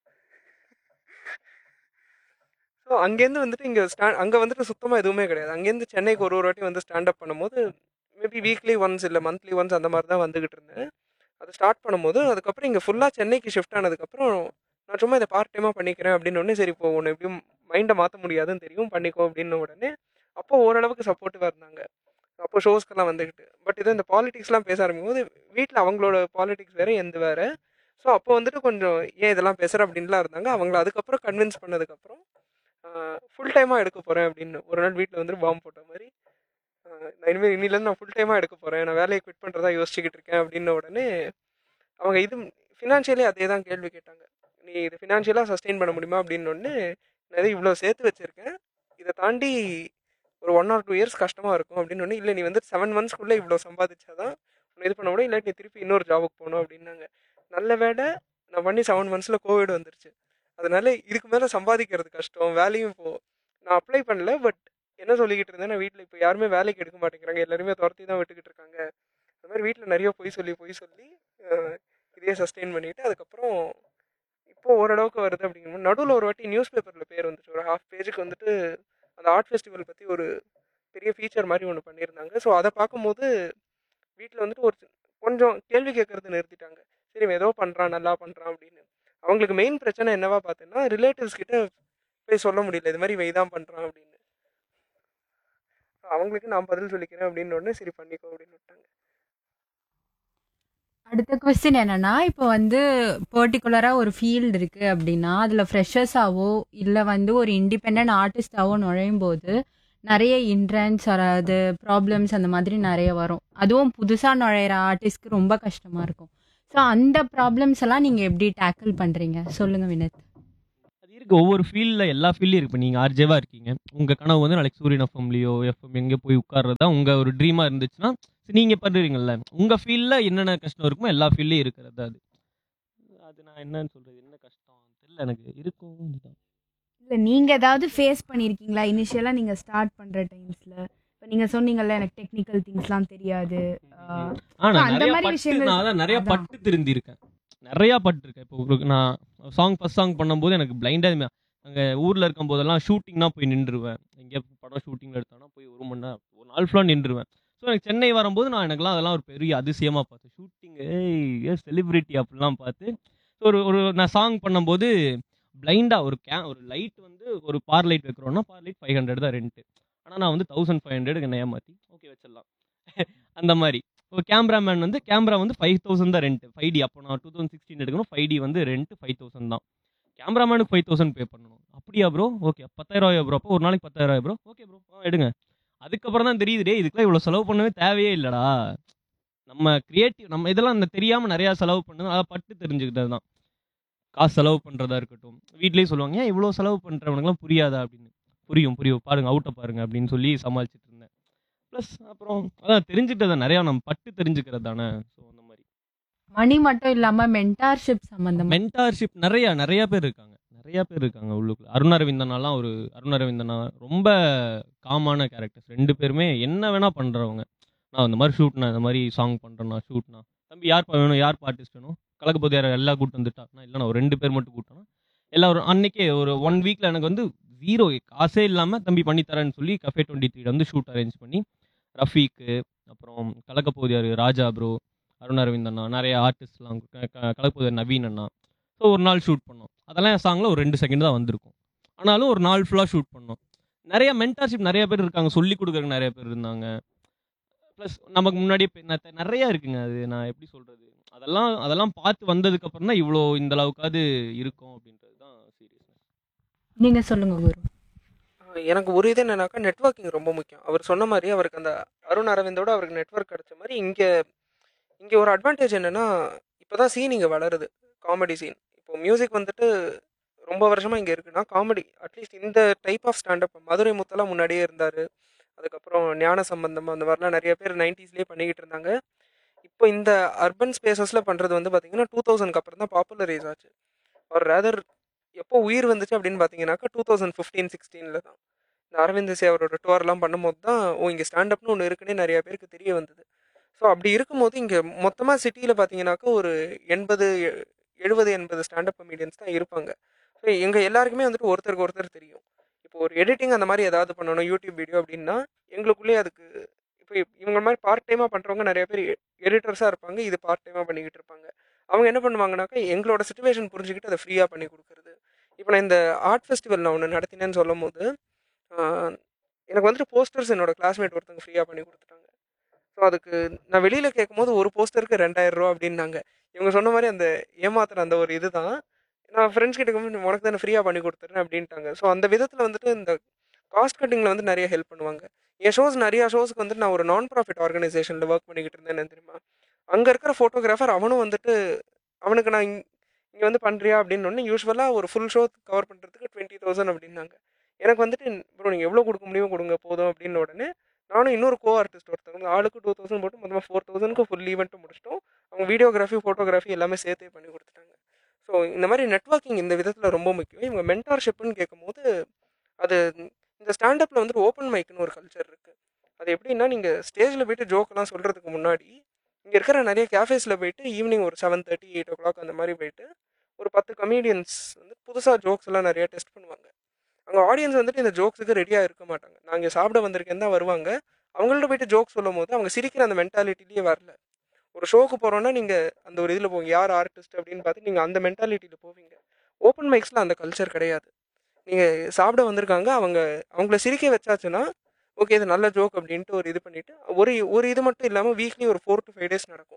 ஸோ அங்கேருந்து வந்துட்டு இங்கே ஸ்டா அங்கே வந்துட்டு சுத்தமாக எதுவுமே கிடையாது அங்கேருந்து சென்னைக்கு ஒரு ஒரு வாட்டி வந்து ஸ்டாண்டப் பண்ணும்போது மேபி வீக்லி ஒன்ஸ் இல்லை மந்த்லி ஒன்ஸ் அந்த மாதிரி தான் வந்துகிட்டு இருந்தேன் அது ஸ்டார்ட் பண்ணும்போது அதுக்கப்புறம் இங்கே ஃபுல்லாக சென்னைக்கு ஷிஃப்ட் ஆனதுக்கப்புறம் நான் சும்மா இதை பார்ட் டைமாக பண்ணிக்கிறேன் அப்படின்னு உடனே சரி இப்போ ஒன்று எப்படியும் மைண்டை மாற்ற முடியாதுன்னு தெரியும் பண்ணிக்கோ அப்படின்னு உடனே அப்போ ஓரளவுக்கு சப்போர்ட்டிவாக இருந்தாங்க அப்போ ஷோஸ்க்கெல்லாம் வந்துக்கிட்டு பட் இது இந்த பாலிடிக்ஸ்லாம் பேச ஆரம்பிக்கும் போது வீட்டில் அவங்களோட பாலிடிக்ஸ் வேறு எந்த வேறு ஸோ அப்போ வந்துட்டு கொஞ்சம் ஏன் இதெல்லாம் பேசுகிற அப்படின்லாம் இருந்தாங்க அவங்கள அதுக்கப்புறம் கன்வின்ஸ் பண்ணதுக்கப்புறம் ஃபுல் டைமாக எடுக்க போகிறேன் அப்படின்னு ஒரு நாள் வீட்டில் வந்துட்டு பாம்பு போட்ட மாதிரி ஆஹ் நான் இனிமேல் இன்னிலேருந்து நான் ஃபுல் டைமாக எடுக்க போகிறேன் நான் வேலையை குவிட் பண்ணுறதா யோசிச்சுக்கிட்டு இருக்கேன் அப்படின்ன உடனே அவங்க இது ஃபினான்ஷியலி அதே தான் கேள்வி கேட்டாங்க நீ இது ஃபினான்ஷியலாக சஸ்டெயின் பண்ண முடியுமா அப்படின்னு ஒன்று நான் இது இவ்வளோ சேர்த்து வச்சுருக்கேன் இதை தாண்டி ஒரு ஒன் ஆர் டூ இயர்ஸ் கஷ்டமாக இருக்கும் அப்படின்னு ஒன்று இல்லை நீ வந்து செவன் மந்த்ஸ்க்குள்ளே இவ்வளோ சம்பாதிச்சாதான் உன்னை இது பண்ண முடியும் இல்லாட்டி நீ திருப்பி இன்னொரு ஜாபுக்கு போகணும் அப்படின்னாங்க நல்ல வேலை நான் பண்ணி செவன் மந்த்ஸில் கோவிட் வந்துருச்சு அதனால இதுக்கு மேலே சம்பாதிக்கிறது கஷ்டம் வேலையும் இப்போ நான் அப்ளை பண்ணல பட் என்ன சொல்லிக்கிட்டு இருந்தேன்னா வீட்டில் இப்போ யாருமே வேலைக்கு எடுக்க மாட்டேங்கிறாங்க எல்லாருமே துரத்தி தான் விட்டுக்கிட்டு இருக்காங்க அது மாதிரி வீட்டில் நிறைய பொய் சொல்லி பொய் சொல்லி அஹ், இதையே சஸ்டெயின் பண்ணிட்டு அதுக்கப்புறம் இப்போ ஓரளவுக்கு வருது அப்படிங்கும்போது நடுவில் ஒரு வாட்டி நியூஸ் பேப்பரில் பேர் வந்துச்சு ஒரு ஹாஃப் பேஜுக்கு வந்துட்டு அந்த ஆர்ட் ஃபெஸ்டிவல் பற்றி ஒரு பெரிய ஃபீச்சர் மாதிரி ஒன்று பண்ணியிருந்தாங்க ஸோ அதை பார்க்கும்போது வீட்டில் வந்துட்டு ஒரு கொஞ்சம் கேள்வி கேட்கறது நிறுத்திட்டாங்க சரி இவன் ஏதோ பண்ணுறான் நல்லா பண்ணுறான் அப்படின்னு அவங்களுக்கு மெயின் பிரச்சனை என்னவா பார்த்தேன்னா ரிலேட்டிவ்ஸ் கிட்ட போய் சொல்ல முடியல இது மாதிரி இவன் இதான் பண்ணுறான் அப்படின்னு அவங்களுக்கு நான் பதில் சொல்லிக்கிறேன் அப்படின்னு உடனே சரி பண்ணிக்கோ அப்படின்னு விட்டாங்க அடுத்த கொஸ்டின் என்னன்னா இப்போ வந்து பர்டிகுலரா ஒரு ஃபீல்டு இருக்கு அப்படின்னா அதுல ஃப்ரெஷர்ஸாவோ இல்ல வந்து ஒரு இண்டிபெண்ட் ஆர்டிஸ்டாவோ நுழையும் போது நிறைய இன்ட்ரன்ஸ் வராது ப்ராப்ளம்ஸ் அந்த மாதிரி நிறைய வரும் அதுவும் புதுசா நுழையிற ஆர்டிஸ்ட்க்கு ரொம்ப கஷ்டமா இருக்கும் ஸோ அந்த ப்ராப்ளம்ஸ் எல்லாம் நீங்க எப்படி டேக்கிள் பண்றீங்க சொல்லுங்க வினத் அது இருக்கு ஒவ்வொரு ஃபீல்டில் எல்லா ஃபீல்ட்லையும் இருக்கு இப்போ நீங்கள் ஆர்ஜேவாக இருக்கீங்க உங்கள் கனவு வந்து நாளைக்கு சூரியன் எஃப்எம்லையோ எஃப்எம் எங்கே போய் உட்கார்றது தான் உங்கள் ஒரு ட்ரீமாக இருந்துச்சுன்னா நீங்கள் பண்ணுறீங்கல்ல உங்கள் ஃபீல்டில் என்னென்ன கஷ்டம் இருக்குமோ எல்லா ஃபீல்ட்லையும் இருக்கிறது அது அது நான் என்னன்னு சொல்கிறது என்ன கஷ்டம் தெரியல எனக்கு இருக்கும் இதுதான் இல்ல நீங்க ஏதாவது ஃபேஸ் பண்ணிருக்கீங்களா இனிஷியலா நீங்க ஸ்டார்ட் பண்ற டைம்ஸ்ல இப்போ நீங்க சொன்னீங்கல்ல எனக்கு டெக்னிக்கல் திங்ஸ்லாம் தெரியாது ஆஹ் ஆ நான் அந்த நிறைய மாதிரி பட்டு விஷயங்கள் நான் அதான் நிறைய அதான். பட்டு திருந்திருக்கேன் நிறைய பட்டு இருக்கேன் இப்போ உங்களுக்கு நான் சாங் ஃபர்ஸ்ட் சாங் பண்ணும்போது எனக்கு பிளைண்டாக அங்கே ஊரில் இருக்கும் போதெல்லாம் ஷூட்டிங்னா போய் நின்றுவேன் எங்கேயா படம் ஷூட்டிங்கில் எடுத்தானா போய் ஒரு மணி நேரம் ஒரு நாள் ஃபுல்லாக நின்றுவேன் ஸோ எனக்கு சென்னை வரும்போது நான் எனக்குலாம் அதெல்லாம் ஒரு பெரிய அதிசயமாக பார்த்தேன் ஷூட்டிங் ஏய் செலிப்ரிட்டி அப்படிலாம் பார்த்து ஸோ ஒரு ஒரு நான் சாங் பண்ணும்போது பிளைண்டாக ஒரு கே ஒரு லைட் வந்து ஒரு பார் லைட் வைக்கிறோன்னா பார் லைட் ஃபைவ் ஹண்ட்ரட் தான் ரெண்ட்டு ஆனால் நான் வந்து தௌசண்ட் ஃபைவ் ஹண்ட்ரடுக்கு என்ன ஏமாற்றி ஓகே வச்சிடலாம் அந்த மாதிரி இப்போ கேமராமேன் வந்து கேமரா வந்து ஃபைவ் தௌசண்ட் தான் ரெண்ட் ஃபைவ் டி அப்போ நான் டூ தௌசண்ட் சிக்ஸ்டீன் எடுக்கணும் ஃபைவ் டி வந்து ரெண்ட் ஃபைவ் தௌசண்ட் தான் கேமராமேனுக்கு ஃபைவ் தௌசண்ட் பே பண்ணணும் அப்படியா ப்ரோ ஓகே பத்தாயிரம் ரூபாய் ப்ரோ அப்போ ஒரு நாளைக்கு பத்தாயிரம் ரூபாய் ப்ரோ ஓகே ப்ரோ எடுங்க அதுக்கப்புறம் தான் தெரியுது டே இதுக்கெல்லாம் இவ்வளோ செலவு பண்ணவே தேவையே இல்லைடா நம்ம கிரியேட்டிவ் நம்ம இதெல்லாம் இந்த தெரியாமல் நிறையா செலவு பண்ணது அதை பட்டு தெரிஞ்சுக்கிட்டது தான் காசு செலவு பண்ணுறதா இருக்கட்டும் வீட்லேயும் சொல்லுவாங்க ஏன் இவ்வளோ செலவு பண்ணுறவனுக்குலாம் புரியாதா அப்படின்னு புரியும் புரியும் பாருங்க அவுட்டை பாருங்க அப்படின்னு சொல்லி சமாளிச்சுட்டு இருந்தேன் ப்ளஸ் அப்புறம் அதான் தெரிஞ்சுக்கிட்டது நிறையா நம்ம பட்டு தெரிஞ்சுக்கிறது தானே ஸோ அந்த மாதிரி மணி மட்டும் இல்லாம மென்டார்ஷிப் சம்பந்தமா மென்டார்ஷிப் நிறைய நிறைய பேர் இருக்காங்க நிறைய பேர் இருக்காங்க உள்ளுக்குள்ள அருண் அரவிந்தனாலாம் ஒரு அருண் அரவிந்தனா ரொம்ப காமான கேரக்டர்ஸ் ரெண்டு பேருமே என்ன வேணா பண்றவங்க நான் இந்த மாதிரி ஷூட்னா இந்த மாதிரி சாங் பண்றேன்னா ஷூட்னா தம்பி யார் வேணும் யார் ஆர்டிஸ்ட் வேணும் கலக்கப்போது யார் எல்லா கூட்டம் வந்துட்டா நான் இல்லை நான் ஒரு ரெண்டு பேர் மட்டும் கூட்டணும் எல்லாம் ஒரு அன்னைக்கே ஒரு ஒன் வீக்ல எனக்கு வந்து ஜீரோ காசே இல்லாம தம்பி பண்ணி தரேன்னு சொல்லி கஃபே டுவெண்ட்டி த்ரீல வந்து ஷூட் அரேஞ்ச் பண்ணி ரஃபீக்கு அப்புறம் கலக்கப்போது யார் ராஜா ப்ரோ அருண் அரவிந்த் அண்ணா நிறைய ஆர்டிஸ்ட்லாம் கலக்கப்போது நவீன் அண்ணா ஸோ ஒரு நாள் ஷூட் பண்ணோம் அதெல்லாம் என் சாங்கில் ஒரு ரெண்டு செகண்ட் தான் வந்திருக்கும் ஆனாலும் ஒரு நாள் ஃபுல்லாக ஷூட் பண்ணோம் நிறைய மென்டார்ஷிப் நிறைய பேர் இருக்காங்க சொல்லி கொடுக்குறக்கு நிறைய பேர் இருந்தாங்க ப்ளஸ் நமக்கு முன்னாடி இப்ப நெ- நிறைய இருக்குங்க அது நான் எப்படி சொல்கிறது அதெல்லாம் அதெல்லாம் பார்த்து வந்ததுக்கு அப்புறம் தான் இவ்வளோ இந்த அளவுக்காவது இருக்கும் அப்படின்றது தான் சீரியஸ் நீங்க சொல்லுங்க குரு ஆஹ் எனக்கு ஒரு இது என்னன்னாக்கா நெட்வொர்க்கிங் ரொம்ப முக்கியம் அவர் சொன்ன மாதிரி அவருக்கு அந்த அருண் அரவிந்தோட அவருக்கு நெட்வொர்க் கிடைச்ச மாதிரி இங்கே இங்கே ஒரு அட்வான்டேஜ் என்னன்னா இப்போ தான் சீன் இங்கே வளருது காமெடி சீன் இப்போ மியூசிக் வந்துட்டு ரொம்ப வருஷமாக இங்கே இருக்குன்னா காமெடி அட்லீஸ்ட் இந்த டைப் ஆஃப் ஸ்டாண்டப் மதுரை முத்தெல்லாம் முன்னாடியே இருந்தார் அதுக்கப்புறம் ஞான சம்பந்தம் அந்த மாதிரிலாம் நிறைய பேர் நைன்டிஸ்லேயே பண்ணிக்கிட்டு இருந்தாங்க இப்போ இந்த அர்பன் ஸ்பேசஸில் பண்ணுறது வந்து பார்த்தீங்கன்னா டூ தௌசண்ட்க்கு அப்புறம் தான் பாப்புலரைஸ் ஆச்சு ஒரு ரேதர் எப்போ உயிர் வந்துச்சு அப்படின்னு பார்த்தீங்கன்னாக்கா டூ தௌசண்ட் ஃபிஃப்டீன் சிக்ஸ்டீனில் தான் இந்த அரவிந்த் சே அவரோட டூர்லாம் பண்ணும்போது தான் ஓ இங்கே ஸ்டாண்டப்னு ஒன்று இருக்குன்னே நிறைய பேருக்கு தெரிய வந்தது ஸோ அப்படி இருக்கும்போது இங்கே மொத்தமாக சிட்டியில் பார்த்தீங்கன்னாக்கா ஒரு எண்பது எழுபது எண்பது ஸ்டாண்டப் கமீடியன்ஸ் தான் இருப்பாங்க ஸோ எங்கள் எல்லாருக்குமே வந்துட்டு ஒருத்தருக்கு ஒருத்தர் தெரியும் இப்போ ஒரு எடிட்டிங் அந்த மாதிரி ஏதாவது பண்ணணும் யூடியூப் வீடியோ அப்படின்னா எங்களுக்குள்ளேயே அதுக்கு இப்போ இவங்க மாதிரி பார்ட் டைமாக பண்ணுறவங்க நிறைய பேர் எடிட்டர்ஸாக இருப்பாங்க இது பார்ட் டைமாக பண்ணிக்கிட்டு இருப்பாங்க அவங்க என்ன பண்ணுவாங்கனாக்கா எங்களோட சுச்சுவேஷன் புரிஞ்சுக்கிட்டு அதை ஃப்ரீயாக பண்ணி கொடுக்குறது இப்போ நான் இந்த ஆர்ட் ஃபெஸ்டிவல் நான் ஒன்று நடத்தினேன்னு சொல்லும் போது ஆஹ், எனக்கு வந்துட்டு போஸ்டர்ஸ் என்னோட கிளாஸ்மேட் ஒருத்தங்க ஃப்ரீயாக பண்ணி கொடுத்துட்டாங்க ஸோ அதுக்கு நான் வெளியில் கேட்கும்போது ஒரு போஸ்டருக்கு ரெண்டாயிரம் ரூபா அப்படின்னாங்க இவங்க சொன்ன மாதிரி அந்த ஏமாத்துற அந்த ஒரு இதுதான் நான் ஃப்ரெண்ட்ஸ் கிட்ட கேட்கும்போது உனக்கு தானே ஃப்ரீயாக பண்ணி கொடுத்துறேன் அப்படின்ட்டாங்க ஸோ அந்த விதத்தில் வந்துட்டு இந்த காஸ்ட் கட்டிங்கில் வந்து நிறைய ஹெல்ப் பண்ணுவாங்க என் ஷோஸ் நிறையா ஷோஸ்க்கு வந்துட்டு நான் ஒரு நான் ப்ராஃபிட் ஆர்கனைசேஷனில் ஒர்க் பண்ணிக்கிட்டு இருந்தேன் என்ன தெரியுமா அங்கே இருக்கிற ஃபோட்டோகிராஃபர் அவனும் வந்துட்டு அவனுக்கு நான் இங்கே வந்து பண்ணுறியா அப்படின்னு ஒன்று யூஸ்வலாக ஒரு ஃபுல் ஷோ கவர் பண்ணுறதுக்கு டுவெண்ட்டி தௌசண்ட் அப்படின்னாங்க எனக்கு வந்துட்டு ப்ரோ நீங்கள் எவ்வளோ கொடுக்க முடியுமோ கொடுங்க போதும் அப்படின்னு உடனே நானும் இன்னொரு கோ ஆர்டிஸ்ட் ஒருத்தவங்க ஆளுக்கு டூ தௌசண்ட் போட்டு மொத்தமாக ஃபோர் தௌசண்ட்க்கு ஃபுல் ஈவெண்ட்டும் முடிச்சிட்டோம் அவங்க வீடியோகிராஃபி ஃபோட்டோகிராஃபி எல்லாமே சேர்த்தே பண்ணி கொடுத்துட்டாங்க ஸோ இந்த மாதிரி நெட்வொர்க்கிங் இந்த விதத்தில் ரொம்ப முக்கியம் இவங்க மென்டார்ஷிப்னு கேட்கும்போது அது இந்த ஸ்டாண்டப்பில் வந்துட்டு ஓப்பன் மைக்னு ஒரு கல்ச்சர் இருக்குது அது எப்படின்னா நீங்கள் ஸ்டேஜில் போயிட்டு ஜோக்கெல்லாம் சொல்கிறதுக்கு முன்னாடி இங்கே இருக்கிற நிறைய கேஃபேஸில் போயிட்டு ஈவினிங் ஒரு seven thirty eight o'clock அந்த மாதிரி போயிட்டு ஒரு பத்து கமீடியன்ஸ் வந்து புதுசாக ஜோக்ஸ் எல்லாம் நிறைய டெஸ்ட் பண்ணுவாங்க அங்கே ஆடியன்ஸ் வந்துட்டு இந்த ஜோக்ஸுக்கு ரெடியாக இருக்க மாட்டாங்க நான் இங்கே சாப்பிட வந்திருக்கேன் தான் வருவாங்க அவங்கள்ட்ட போயிட்டு ஜோக் சொல்லும் போது அவங்க சிரிக்கிற அந்த மென்டாலிட்டிலேயே வரல ஒரு ஷோக்கு போகிறோன்னா நீங்கள் அந்த ஒரு இதில் போவீங்க யார் ஆர்டிஸ்ட் அப்படின்னு பார்த்து நீங்கள் அந்த மென்டாலிட்டியில் போவீங்க ஓப்பன் மைக்ஸில் அந்த கல்ச்சர் கிடையாது நீங்கள் சாப்பிட வந்திருக்காங்க அவங்க அவங்கள சிரிக்க வச்சாச்சுன்னா ஓகே இது நல்ல ஜோக் அப்படின்ட்டு ஒரு இது பண்ணிவிட்டு ஒரு ஒரு இது மட்டும் இல்லாமல் வீக்லி ஒரு ஃபோர் டு ஃபைவ் டேஸ் நடக்கும்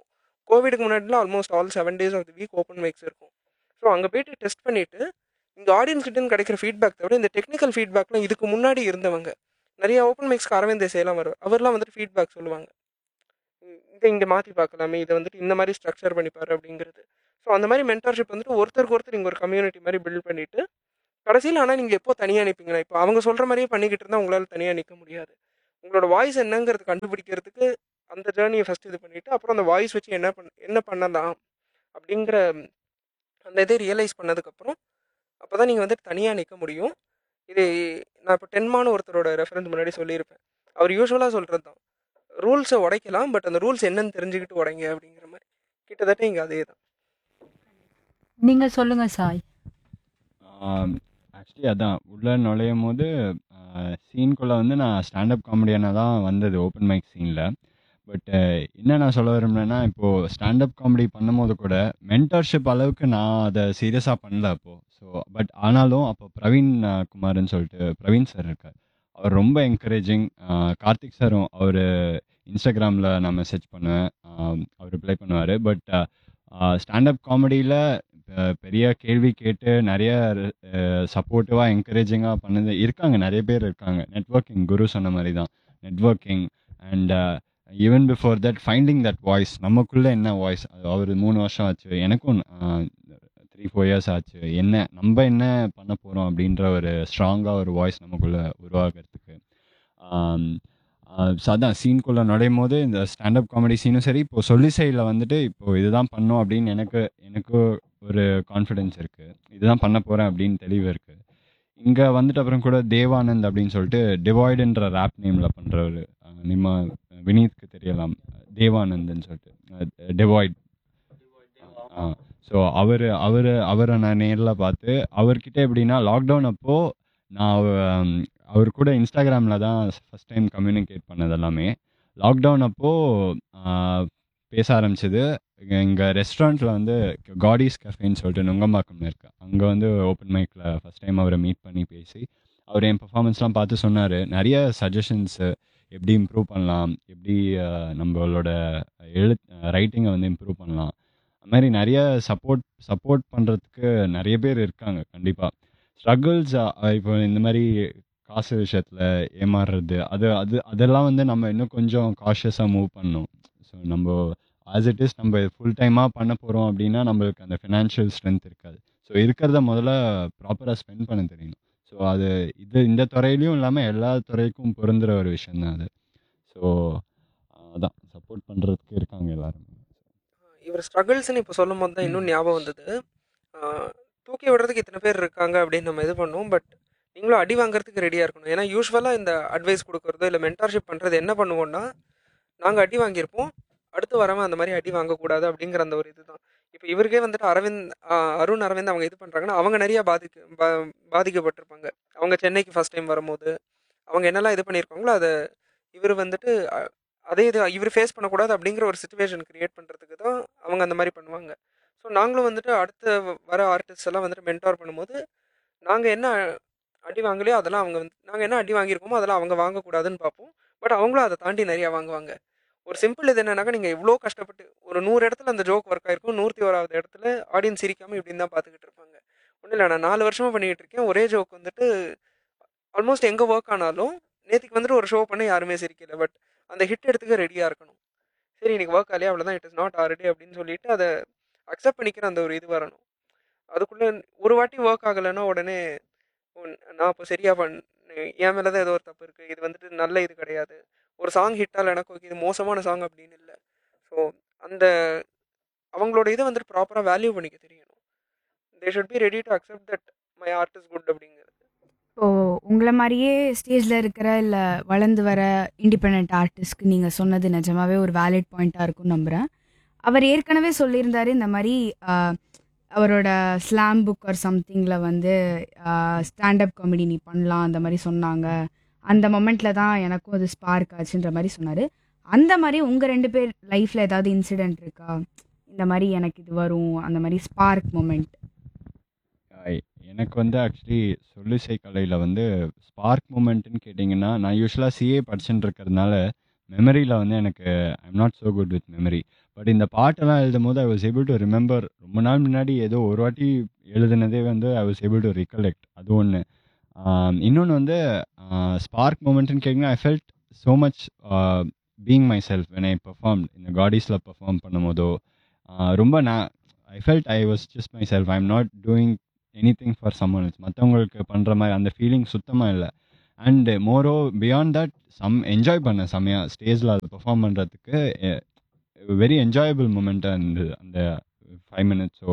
கோவிடுக்கு முன்னாடிலாம் almost all seven days of the week open mics இருக்கும் ஸோ அங்கே போயிட்டு டெஸ்ட் பண்ணிவிட்டு இங்கே ஆடியன்ஸ் கிட்டேருந்து கிடைக்கிற ஃபீட்பேக் தவிர இந்த டெக்னிக்கல் ஃபீட்பேக்லாம் இதுக்கு முன்னாடி இருந்தவங்க நிறைய ஓப்பன் மைக்ஸ்க்கு அரவிந்த் தேசையெல்லாம் வருவார் அவர்லாம் வந்துட்டு ஃபீட்பேக் சொல்லுவாங்க இ- இதை இங்கே மாற்றி பார்க்கலாமே இதை வந்துட்டு இந்த மாதிரி ஸ்ட்ரக்சர் பண்ணிப்பாரு அப்படிங்கிறது ஸோ அந்த மாதிரி மென்டர்ஷிப் வந்துட்டு ஒருத்தருக்கு ஒருத்தர் இங்கே ஒரு கம்யூனிட்டி மாதிரி பில்ட் பண்ணிட்டு கடைசியில் ஆனால் நீங்கள் எப்போ தனியாக நிற்பீங்களா இப்போ அவங்க சொல்கிற மாதிரியே பண்ணிக்கிட்டு இருந்தால் உங்களால் தனியாக நிற்க முடியாது உங்களோட வாய்ஸ் என்னங்கிறது கண்டுபிடிக்கிறதுக்கு அந்த ஜேர்னியை ஃபஸ்ட் இது பண்ணிவிட்டு அப்புறம் அந்த வாய்ஸ் வச்சு என்ன பண்ண என்ன பண்ணலாம் அப்படிங்கிற அந்த இதை ரியலைஸ் பண்ணதுக்கப்புறம் அப்போ தான் நீங்கள் வந்துட்டு தனியாக நிற்க முடியும் இது நான் இப்போ டென்மான ஒருத்தரோட ரெஃபரன்ஸ் முன்னாடி சொல்லியிருப்பேன் அவர் யூஸ்வலாக சொல்கிறது தான் ரூல்ஸை உடைக்கலாம் பட் அந்த ரூல்ஸ் என்னன்னு தெரிஞ்சுக்கிட்டு உடைங்க அப்படிங்கிற மாதிரி கிட்டத்தட்ட இங்கே அதே தான் நீங்க சொல்லுங்க சாய் ஆக்சுவலி அதான் உள்ளே நுழையும் போது சீனுக்குள்ளே வந்து நான் ஸ்டாண்டப் காமெடியனாக தான் வந்தது ஓப்பன் மைக் சீனில் பட் என்ன நான் சொல்ல விரும்புனேன்னா இப்போது ஸ்டாண்டப் காமெடி பண்ணும்போது கூட மென்டர்ஷிப் அளவுக்கு நான் அதை சீரியஸாக பண்ணல அப்போது ஸோ பட் ஆனாலும் அப்போ பிரவீன் அஹ், குமார்னு சொல்லிட்டு பிரவீன் சார் இருக்கார் அவர் ரொம்ப என்கரேஜிங் கார்த்திக் சாரும் அவர் இன்ஸ்டாகிராமில் நான் மெசேஜ் பண்ணுவேன் ஆஹ், அவர் ரிப்ளை பண்ணுவார் பட் ஸ்டாண்டப் காமெடியில் பெரிய கேள்வி கேட்டு நிறைய சப்போர்ட்டிவாக என்கரேஜிங்காக பண்ணது இருக்காங்க நிறைய பேர் இருக்காங்க நெட்வொர்க்கிங் குரு சொன்ன மாதிரி தான் networking and even before that finding that voice நமக்குள்ளே என்ன வாய்ஸ் அவர் மூணு வருஷம் ஆச்சு எனக்கும் த்ரீ ஃபோர் இயர்ஸ் ஆச்சு என்ன நம்ம என்ன பண்ண போகிறோம் அப்படின்ற ஒரு ஸ்ட்ராங்காக ஒரு வாய்ஸ் நமக்குள்ளே உருவாக்குறதுக்கு ஸோ அதான் சீனுக்குள்ளே நுழையும் போது இந்த ஸ்டாண்டப் காமெடி சீனும் சரி இப்போ சொல்லி சைடில் வந்துட்டு இப்போ இதுதான் பண்ணோம் அப்படின்னு எனக்கு எனக்கு ஒரு கான்ஃபிடென்ஸ் இருக்குது இதுதான் பண்ண போகிறேன் அப்படின்னு தெளிவு இருக்குது இங்கே வந்துட்டு அப்புறம் கூட தேவானந்த் அப்படின்னு சொல்லிட்டு டிவாய்டுன்ற ரேப் நேமில் பண்ணுறவர் நிம்ம வினீத்க்கு தெரியலாம் தேவானந்த்னு சொல்லிட்டு டிவாய்ட் ஆ ஸோ அவர் அவர் அவரை நான் நேரில் பார்த்து அவர்கிட்ட எப்படின்னா லாக்டவுன் அப்போது நான் அவ- அவர் கூட இன்ஸ்டாகிராமில் தான் ஃபஸ்ட் டைம் கம்யூனிகேட் பண்ணது எல்லாமே லாக்டவுன் அப்போது பேச ஆரம்பிச்சது எங்கள் ரெஸ்டாரண்ட்டில் வந்து காடிஸ் கஃபேன்னு சொல்லிட்டு நுங்கம்பாக்கம் இருக்கு அங்கே வந்து ஓப்பன் மைக்கில் ஃபஸ்ட் டைம் அவரை மீட் பண்ணி பேசி அவர் என் பெர்ஃபார்மன்ஸ்லாம் பார்த்து சொன்னார் நிறைய சஜஷன்ஸு எப்படி இம்ப்ரூவ் பண்ணலாம் எப்படி அஹ், நம்மளோட எழு ரைட்டிங்கை வந்து இம்ப்ரூவ் பண்ணலாம் அது மாதிரி நிறைய சப்போர்ட் சப்போர்ட் பண்ணுறதுக்கு நிறைய பேர் இருக்காங்க கண்டிப்பாக ஸ்ட்ரகிள்ஸ் இப்போ இந்த மாதிரி காசு விஷயத்தில் ஏமாறுறது அது அது அதெல்லாம் வந்து நம்ம இன்னும் கொஞ்சம் காஷியஸாக மூவ் பண்ணணும் ஸோ நம்ம ஆஸ் இட் இஸ் நம்ம ஃபுல் டைமாக பண்ண போகிறோம் அப்படின்னா நம்மளுக்கு அந்த ஃபினான்ஷியல் ஸ்ட்ரென்த் இருக்காது ஸோ இருக்கிறத முதல்ல ப்ராப்பராக ஸ்பெண்ட் பண்ண தெரியணும் ஸோ அது இது இந்த துறையிலையும் இல்லாமல் எல்லா துறைக்கும் பொருந்துற ஒரு விஷயந்தான் அது ஸோ அதான் சப்போர்ட் பண்ணுறதுக்கு இருக்காங்க எல்லாரும் இவர் ஸ்ட்ரகிள்ஸ்னு இப்போ சொல்லும் போது தான் இன்னும் ஞாபகம் வந்தது ஆஹ் தூக்கி விடுறதுக்கு இத்தனை பேர் இருக்காங்க அப்படின்னு நம்ம இது பண்ணுவோம் பட் நீங்களும் அடி வாங்குறதுக்கு ரெடியாக இருக்கணும் ஏன்னா யூஸ்வலாக இந்த அட்வைஸ் கொடுக்குறதோ இல்லை மென்டார்ஷிப் பண்ணுறது என்ன பண்ணுவோம்னா நாங்கள் அடி வாங்கியிருப்போம் அடுத்து வரவன் அந்த மாதிரி அடி வாங்கக்கூடாது அப்படிங்கிற அந்த ஒரு இதுதான் இப்போ இவருக்கே வந்துட்டு அரவிந்த் ஆஹ் அருண் அரவிந்த் அவங்க இது பண்ணுறாங்கன்னா அவங்க நிறைய பாதிக்க பா- பாதிக்கப்பட்டிருப்பாங்க அவங்க சென்னைக்கு ஃபர்ஸ்ட் டைம் வரும்போது அவங்க என்னெல்லாம் இது பண்ணியிருக்காங்களோ அதை இவர் வந்துட்டு அ- அதே இது இவர் ஃபேஸ் பண்ணக்கூடாது அப்படிங்கிற ஒரு சுச்சுவேஷன் கிரியேட் பண்ணுறதுக்கு தான் அவங்க அந்த மாதிரி பண்ணுவாங்க ஸோ நாங்களும் வந்துட்டு அடுத்த வ- வர ஆர்டிஸ்ட் எல்லாம் வந்துட்டு மென்டார் பண்ணும்போது நாங்கள் என்ன அடி வாங்கலையோ அதெல்லாம் அவங்க வந்து நாங்கள் என்ன அடி வாங்கியிருக்கோமோ அதெல்லாம் அவங்க வாங்கக்கூடாதுன்னு பார்ப்போம் பட் அவங்களும் அதை தாண்டி நிறையா வாங்குவாங்க ஒரு சிம்பிள் இது என்னன்னாக்கா நீங்கள் இவ்வளோ கஷ்டப்பட்டு ஒரு நூறு இடத்துல அந்த ஜோக் ஒர்க் ஆயிருக்கும் நூற்றி ஓராவது இடத்துல ஆடியன்ஸ் சிரிக்காமல் இப்படின்னு தான் பார்த்துக்கிட்டு இருப்பாங்க ஒன்றும் இல்லை நான் நாலு வருஷமாக பண்ணிக்கிட்டு இருக்கேன் ஒரே ஜோக் வந்துட்டு ஆல்மோஸ்ட் எங்கே ஒர்க் ஆனாலும் நேற்றுக்கு வந்துட்டு ஒரு ஷோ பண்ண யாருமே சிரிக்கல பட் அந்த ஹிட் எடுத்துக்க ரெடியாக இருக்கணும் சரி இன்னைக்கு ஒர்க் ஆலையே அவ்வளோதான் இட் இஸ் நாட் ஆல்ரெடி அப்படின்னு சொல்லிட்டு அதை அக்செப்ட் பண்ணிக்கிற அந்த ஒரு இது வரணும் அதுக்குள்ளே ஒரு வாட்டி ஒர்க் ஆகலைன்னா உடனே "ஓ, நான் இப்போ சரியா பண்ண என் மேலே தான் ஏதோ ஒரு தப்பு இருக்குது இது வந்துட்டு நல்ல இது கிடையாது ஒரு சாங் ஹிட் ஆகலைனாக்கா ஓகே இது மோசமான சாங் அப்படின்னு இல்லை ஸோ அந்த அவங்களோட இதை வந்துட்டு ப்ராப்பராக வேல்யூ பண்ணிக்க தெரியணும் they should be ready to accept that my art is good அப்படிங்கிறது இப்போ உங்களை மாதிரியே ஸ்டேஜில் இருக்கிற இல்லை வளர்ந்து வர இண்டிபெண்ட் ஆர்டிஸ்ட்க்கு நீங்கள் சொன்னது நிஜமாவே ஒரு வேலிட் பாயிண்ட்டாக இருக்கும்னு நம்புகிறேன் அவர் ஏற்கனவே சொல்லியிருந்தாரு இந்த மாதிரி ஆஹ், அவரோட ஸ்லாம் புக் ஆர் சம்திங்கில் வந்து ஸ்டாண்டப் காமெடி நீ பண்ணலாம் அந்த மாதிரி சொன்னாங்க அந்த மொமெண்ட்டில் தான் எனக்கும் அது ஸ்பார்க் ஆச்சுன்ற மாதிரி சொன்னார் அந்த மாதிரி உங்கள் ரெண்டு பேர் லைஃப்பில் ஏதாவது இன்சிடென்ட் இருக்கா இந்த மாதிரி எனக்கு இது வரும் அந்த மாதிரி ஸ்பார்க் மொமெண்ட் ஐ- எனக்கு வந்து ஆக்சுவலி சொல்லிசை கலையில் வந்து ஸ்பார்க் மூமெண்ட்னு கேட்டிங்கன்னா நான் யூஸ்வலாக சிஏ படிச்சுட்டு இருக்கிறதுனால மெமரியில் வந்து எனக்கு I'm not so good with memory but இந்த பாட்டெல்லாம் எழுதும் போது I was able to remember ரொம்ப நாள் முன்னாடி ஏதோ ஒரு வாட்டி எழுதுனதே வந்து I was able to recollect அது ஒன்று இன்னொன்று வந்து ஸ்பார்க் மூமெண்ட்னு கேட்டிங்கன்னா I felt so much being myself when I perform இந்த காடிஸில் பெர்ஃபார்ம் பண்ணும் போதோ ஆஹ் ரொம்ப நான் I felt I was just myself I am not doing any thing for someone மற்றவங்களுக்கு பண்ணுற மாதிரி அந்த ஃபீலிங் சுத்தமாக இல்லை and more beyond that some enjoy பண்ணேன் செம்மையாக ஸ்டேஜில் அது பெர்ஃபார்ம் பண்ணுறதுக்கு வெரி என்ஜாயபிள் மூமெண்ட்டாக இருந்தது அந்த ஃபைவ் மினிட்ஸோ